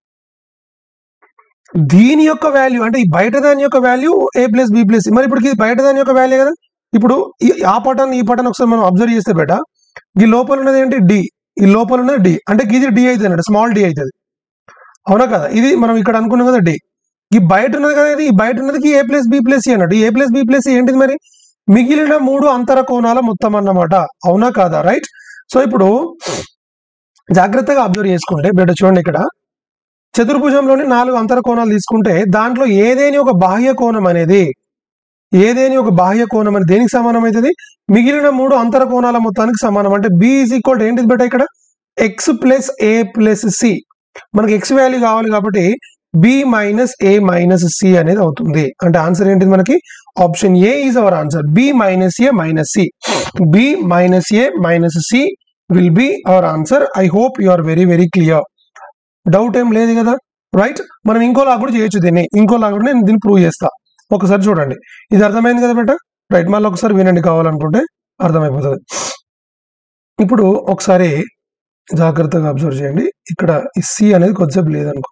దీని యొక్క వాల్యూ అంటే ఈ బయట దాని యొక్క value A plus B plus మరి ఇప్పుడు ఇది బయట దాని యొక్క వాల్యూ కదా ఇప్పుడు ఈ- ఆ పటాన్ని ఈ పటాన్ని ఒకసారి మనం అబ్జర్వ్ చేస్తే బేట ఈ లోపల ఉన్నది ఏంటి డి ఈ లోపల ఉన్నది డి అంటే ఇది డి అవుతుంది అన్నట్టు స్మాల్ డి అవుతుంది అవునా కదా ఇది మనం ఇక్కడ అనుకున్నాం కదా డి ఈ బయట ఉన్నది కదా ఇది ఈ బయట ఉన్నది A plus B plus C అన్నట్టు A plus B plus C ఏంటిది మరి మిగిలిన మూడు అంతర కోణాల మొత్తం అన్నమాట అవునా కాదా రైట్ సో ఇప్పుడు జాగ్రత్తగా అబ్జర్వ్ చేసుకుంటే బేట చూడండి ఇక్కడ చతుర్భుజంలోని నాలుగు అంతర కోణాలు తీసుకుంటే దాంట్లో ఏదేని ఒక బాహ్య కోణం అనేది ఏదేని ఒక బాహ్య కోణం అనేది దేనికి సమానం అవుతుంది మిగిలిన మూడు అంతర కోణాల మొత్తానికి సమానం అంటే బి ఈజ్ ఈక్వల్ ఏంటిది బేట ఇక్కడ x plus A plus C మనకి ఎక్స్ వాల్యూ కావాలి కాబట్టి B minus A minus C అనేది అవుతుంది అంటే ఆన్సర్ ఏంటిది మనకి option A is our answer B minus A minus C B minus A minus C will be our answer I hope you are very very clear doubt ఏం లేదు కదా right మనం ఇంకోలా కూడా చేయొచ్చు దీన్ని ఇంకోలా కూడా నేను దీన్ని ప్రూవ్ చేస్తా ఒకసారి చూడండి ఇది అర్థమైంది కదా బేట రైట్ మళ్ళీ ఒకసారి వినండి కావాలనుకుంటే అర్థమైపోతుంది ఇప్పుడు ఒకసారి జాగ్రత్తగా అబ్జర్వ్ చేయండి ఇక్కడ ఈ సి అనేది కొద్దిసేపు లేదనుకో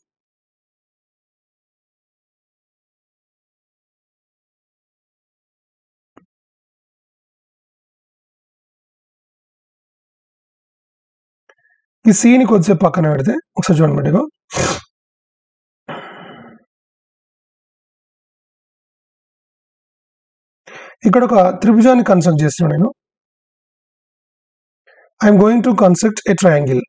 ఈ సీని కొద్దిసేపు పక్కన పెడితే ఒకసారి చూడండి బేట ఇగో. ఇక్కడ ఒక త్రిభుజాన్ని కన్స్ట్రక్ట్ చేస్తున్నాను నేను I'm going to construct a triangle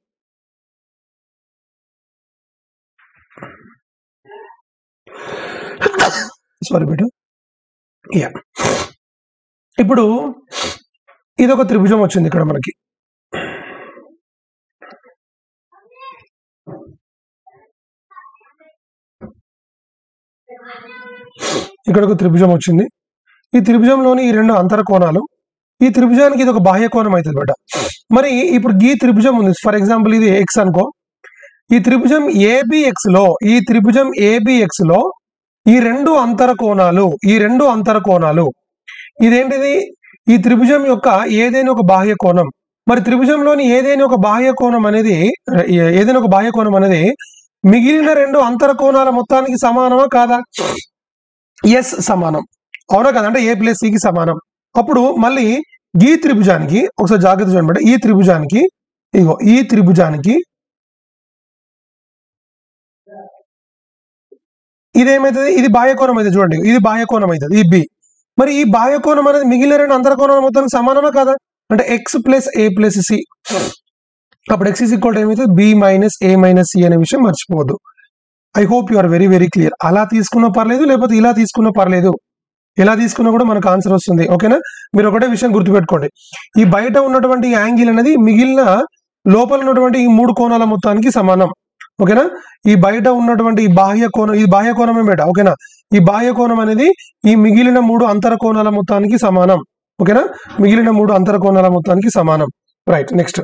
sorry బేట యా ఇప్పుడు ఇది ఒక త్రిభుజం వచ్చింది ఇక్కడ మనకి ఇక్కడ ఒక త్రిభుజం వచ్చింది ఈ త్రిభుజంలోని ఈ రెండు అంతర కోణాలు ఈ త్రిభుజానికి ఇది ఒక బాహ్య కోణం అవుతుంది బేట మరి ఇప్పుడు ఈ త్రిభుజం ఉంది ఫర్ ఎగ్జాంపుల్ ఇది ఎక్స్ అనుకో ఈ త్రిభుజం ఏబిఎక్స్ లో ఈ త్రిభుజం ఏబిఎక్స్ లో ఈ రెండు అంతర కోణాలు ఈ రెండు అంతర కోణాలు ఇదేంటిది ఈ త్రిభుజం యొక్క ఏదైనా ఒక బాహ్య కోణం మరి త్రిభుజంలోని ఏదైనా ఒక బాహ్య కోణం అనేది ఏ- ఏదైనా ఒక బాహ్య కోణం అనేది మిగిలిన రెండు అంతర కోణాల మొత్తానికి సమానమా కాదా ఎస్ సమానం అవునా కదా అంటే ఏ ప్లస్ సికి సమానం అప్పుడు మళ్ళీ ఈ త్రిభుజానికి ఒకసారి జాగ్రత్త చూడండి ఈ త్రిభుజానికి ఇగో ఈ త్రిభుజానికి ఇదేమైతుంది ఇది బాహ్య కోణం అయితే చూడండి ఇది బాహ్య కోణం అవుతుంది ఈ బి మరి ఈ బాహ్య కోణం అనేది మిగిలిన రెండు అంతర కోణాల మొత్తానికి సమానమా కాదా అంటే x plus A plus C అప్పుడు ఎక్స్ ఈజ్ ఈక్వల్ ఏమైతే B minus A minus C అనే విషయం మర్చిపోవద్దు I hope you are very very clear అలా తీసుకున్నా పర్లేదు లేకపోతే ఇలా తీసుకున్నా పర్లేదు ఎలా తీసుకున్నా కూడా మనకు ఆన్సర్ వస్తుంది ఓకేనా మీరు ఒకటే విషయం గుర్తుపెట్టుకోండి ఈ బయట ఉన్నటువంటి యాంగిల్ అనేది మిగిలిన లోపల ఉన్నటువంటి ఈ మూడు కోణాల మొత్తానికి సమానం ఓకేనా ఈ బయట ఉన్నటువంటి ఈ బాహ్య కోణం ఈ బాహ్య కోణమే బయట ఓకేనా ఈ బాహ్య కోణం అనేది ఈ మిగిలిన మూడు అంతర కోణాల మొత్తానికి సమానం ఓకేనా మిగిలిన మూడు అంతర కోణాల మొత్తానికి సమానం రైట్ నెక్స్ట్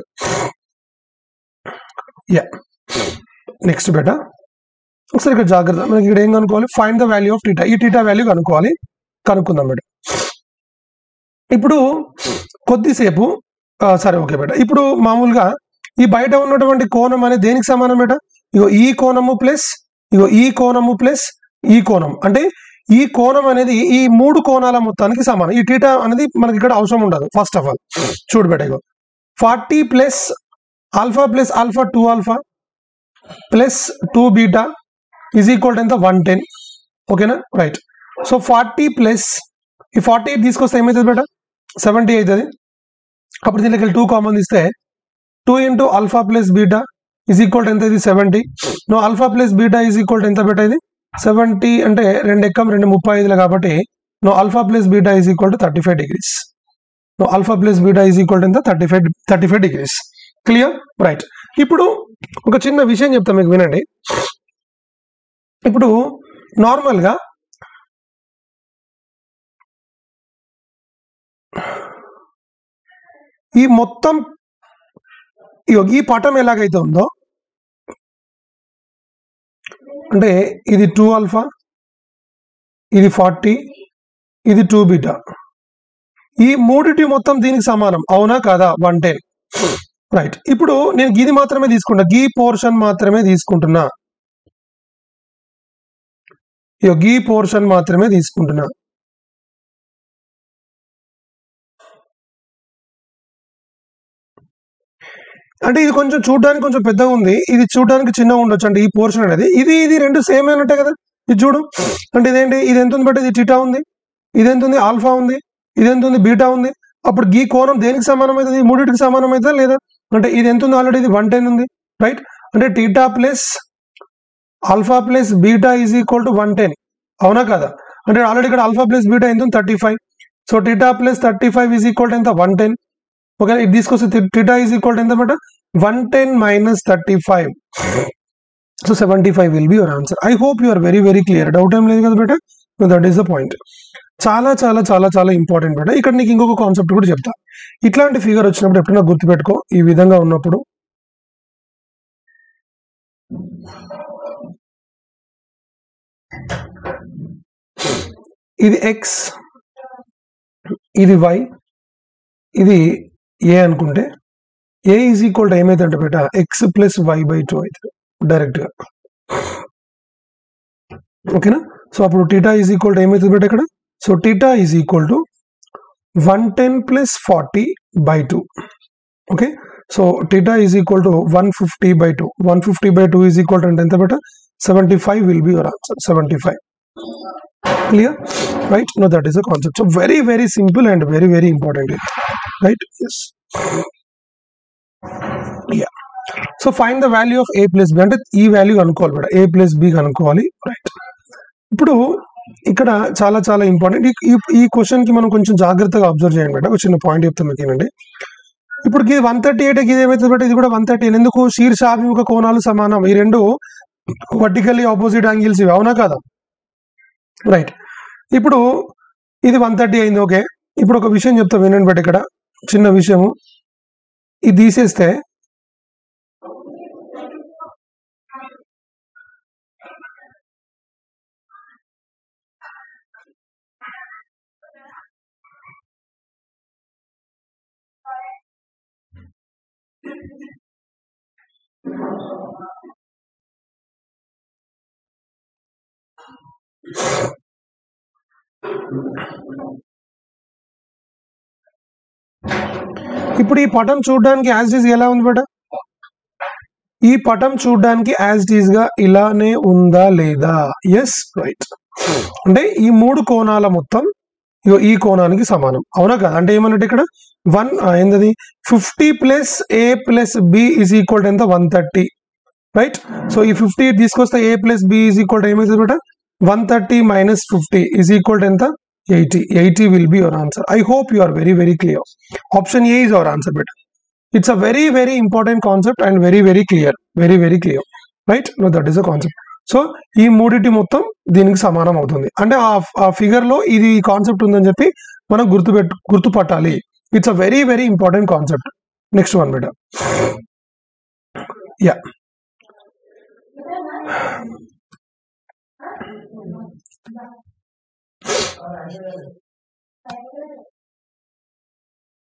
యా నెక్స్ట్ బేటా ఒకసారి ఇక్కడ జాగ్రత్త మనకి ఇక్కడ ఏం కనుక్కోవాలి find the value of theta ఈ టీటా వాల్యూ కనుక్కోవాలి కనుక్కుందాం బేట ఇప్పుడు కొద్దిసేపు ఆ, సరే ఓకే బేట ఇప్పుడు మామూలుగా ఈ బయట ఉన్నటువంటి కోణం అనేది దేనికి సమానం బేట ఇగో ఈ కోణము ప్లస్ ఇగో ఈ కోణము ప్లస్ ఈ కోణం అంటే ఈ కోణం అనేది ఈ మూడు కోణాల మొత్తానికి సమానం ఈ టీటా అనేది మనకి ఇక్కడ అవసరం ఉండదు ఫస్ట్ ఆఫ్ ఆల్ చూడు బేట ఇగో forty plus alpha plus alpha two alpha plus two beta is equal to ఎంత వన్ టెన్ ఓకేనా రైట్ సో ఫార్టీ ప్లస్ ఈ ఫార్టీ ఎయిట్ తీసుకొస్తే ఏమవుతుంది బేట సెవెంటీ అవుతుంది అప్పుడు దీనికి టూ కామన్ తీస్తే two into alpha plus beta is equal to ఎంత ఇది seventy no alpha plus beta is equal to ఎంత బేట ఇది సెవెంటీ అంటే రెండు ఎక్కం రెండు ముప్పై ఐదులు కాబట్టి no alpha plus beta is equal to thirty five degrees no alpha plus beta is equal to ఎంత thirty five thirty five degrees clear right ఇప్పుడు ఒక చిన్న విషయం చెప్తా మీకు వినండి ఇప్పుడు నార్మల్గా ఈ మొత్తం ఇగో ఈ పటం ఎలాగైతే ఉందో అంటే ఇది టూ ఆల్ఫా ఇది ఫార్టీ ఇది టూ బీటా ఈ మూడిటి మొత్తం దీనికి సమానం అవునా కాదా వన్ టెన్ రైట్ ఇప్పుడు నేను గీది మాత్రమే తీసుకుంటా గీ పోర్షన్ మాత్రమే తీసుకుంటున్నా ఇగో గీ పోర్షన్ మాత్రమే తీసుకుంటున్నా అంటే ఇది కొంచెం చూడడానికి కొంచెం పెద్దగా ఉంది ఇది చూడడానికి చిన్నగా ఉండొచ్చు అంటే ఈ పోర్షన్ అనేది ఇది ఇది రెండు సేమ్ అయినట్టే కదా ఇది చూడు అంటే ఇదేంటి ఇది ఎంత ఉంది బట్ ఇది టీటా ఉంది ఇది ఎంత ఉంది ఆల్ఫా ఉంది ఇది ఎంత ఉంది బీటా ఉంది అప్పుడు ఈ కోణం దేనికి సమానం అవుతుంది ఈ మూడింటికి సమానం అవుతుందా లేదా అంటే ఇది ఎంత ఉంది ఆల్రెడీ ఇది వన్ టెన్ ఉంది రైట్ అంటే theta plus alpha plus beta is equal to one ten అవునా కదా అంటే ఆల్రెడీ ఇక్కడ ఆల్ఫా ప్లస్ బీటా ఎంత ఉంది thirty five so theta plus thirty five is equal to ఎంత వన్ టెన్ ఓకే ఇది తీసుకొస్తే టీటా ఈజ్ ఈక్వల్ టు ఎంత but one ten minus thirty five so seventy five will be your answer I hope you are very very clear doubt ఏం లేదు కదా బేట that is the point చాలా చాలా చాలా చాలా ఇంపార్టెంట్ బేట ఇక్కడ నీకు ఇంకొక కాన్సెప్ట్ కూడా చెప్తా ఇట్లాంటి ఫిగర్ వచ్చినప్పుడు ఎప్పుడైనా గుర్తుపెట్టుకో ఈ విధంగా ఉన్నప్పుడు ఇది ఎక్స్ ఇది వై ఇది ఏ అనుకుంటే ఏ ఈజ్ ఈక్వల్ టు ఏమైతుందంటే బేట x plus y by two అవుతుంది డైరెక్ట్గా ఓకేనా సో అప్పుడు టీటా ఈజ్ ఈక్వల్ టు ఏమవుతుంది బేట ఇక్కడ so theta is equal to one ten plus forty by two okay so theta is equal to one fifty by two one fifty by two is equal to అంటే ఎంత బేట seventy five will be your answer seventy five clear right no that is a concept so very very simple and very very important right yes yeah so find the value of A plus B అంటే ఈ value కనుక్కోవాలి madam A plus B కనుక్కోవాలి right ఇప్పుడు ఇక్కడ చాలా చాలా important ఈ ఈ క్వశ్చన్ కి మనం కొంచెం జాగ్రత్తగా అబ్జర్వ్ చేయండి మేడం ఒక చిన్న పాయింట్ చెప్తాను మీకు ఏనండి ఇప్పుడు ఇది వన్ థర్టీ ఎయిట్ ఇది ఏమవుతుంది బట్ ఇది కూడా వన్ థర్టీ ఎందుకు శీర్షాభిముఖ కోణాలు సమానం ఈ రెండు వర్టికల్లీ ఆపోజిట్ యాంగిల్స్ ఇవి అవునా కదా రైట్ ఇప్పుడు ఇది వన్ థర్టీ అయింది ఓకే ఇప్పుడు ఒక విషయం చెప్తా వినండి బట్ ఇక్కడ చిన్న విషయము ఇది తీసేస్తే ఇప్పుడు ఈ పటం చూడడానికి యాజ్ ఇస్ ఎలా ఉంది బేట ఈ పటం చూడడానికి యాజ్ ఇస్ గా ఇలానే ఉందా లేదా ఎస్ రైట్ అంటే ఈ మూడు కోణాల మొత్తం ఇగో ఈ కోణానికి సమానం అవునా కదా అంటే ఏమన్నట్టు ఇక్కడ వన్ ఏంటది fifty plus A plus B is equal ఎంత వన్ థర్టీ రైట్ సో ఈ ఫిఫ్టీ తీసుకొస్తే A plus B is equal ఏమవుతుంది బేట one thirty minus fifty is equal ఎంత eighty eighty will be your answer I hope you are very very clear option A is our answer బెటర్ it's a very very important concept and very very clear very very clear right no that is a concept so ఈ మూడిటి మొత్తం దీనికి సమానం అవుతుంది అంటే ఆ ఆ ఫిగర్ లో ఇది కాన్సెప్ట్ ఉందని చెప్పి మనం గుర్తుపెట్టు గుర్తుపట్టాలి it's a very very important concept next one బెటర్ యా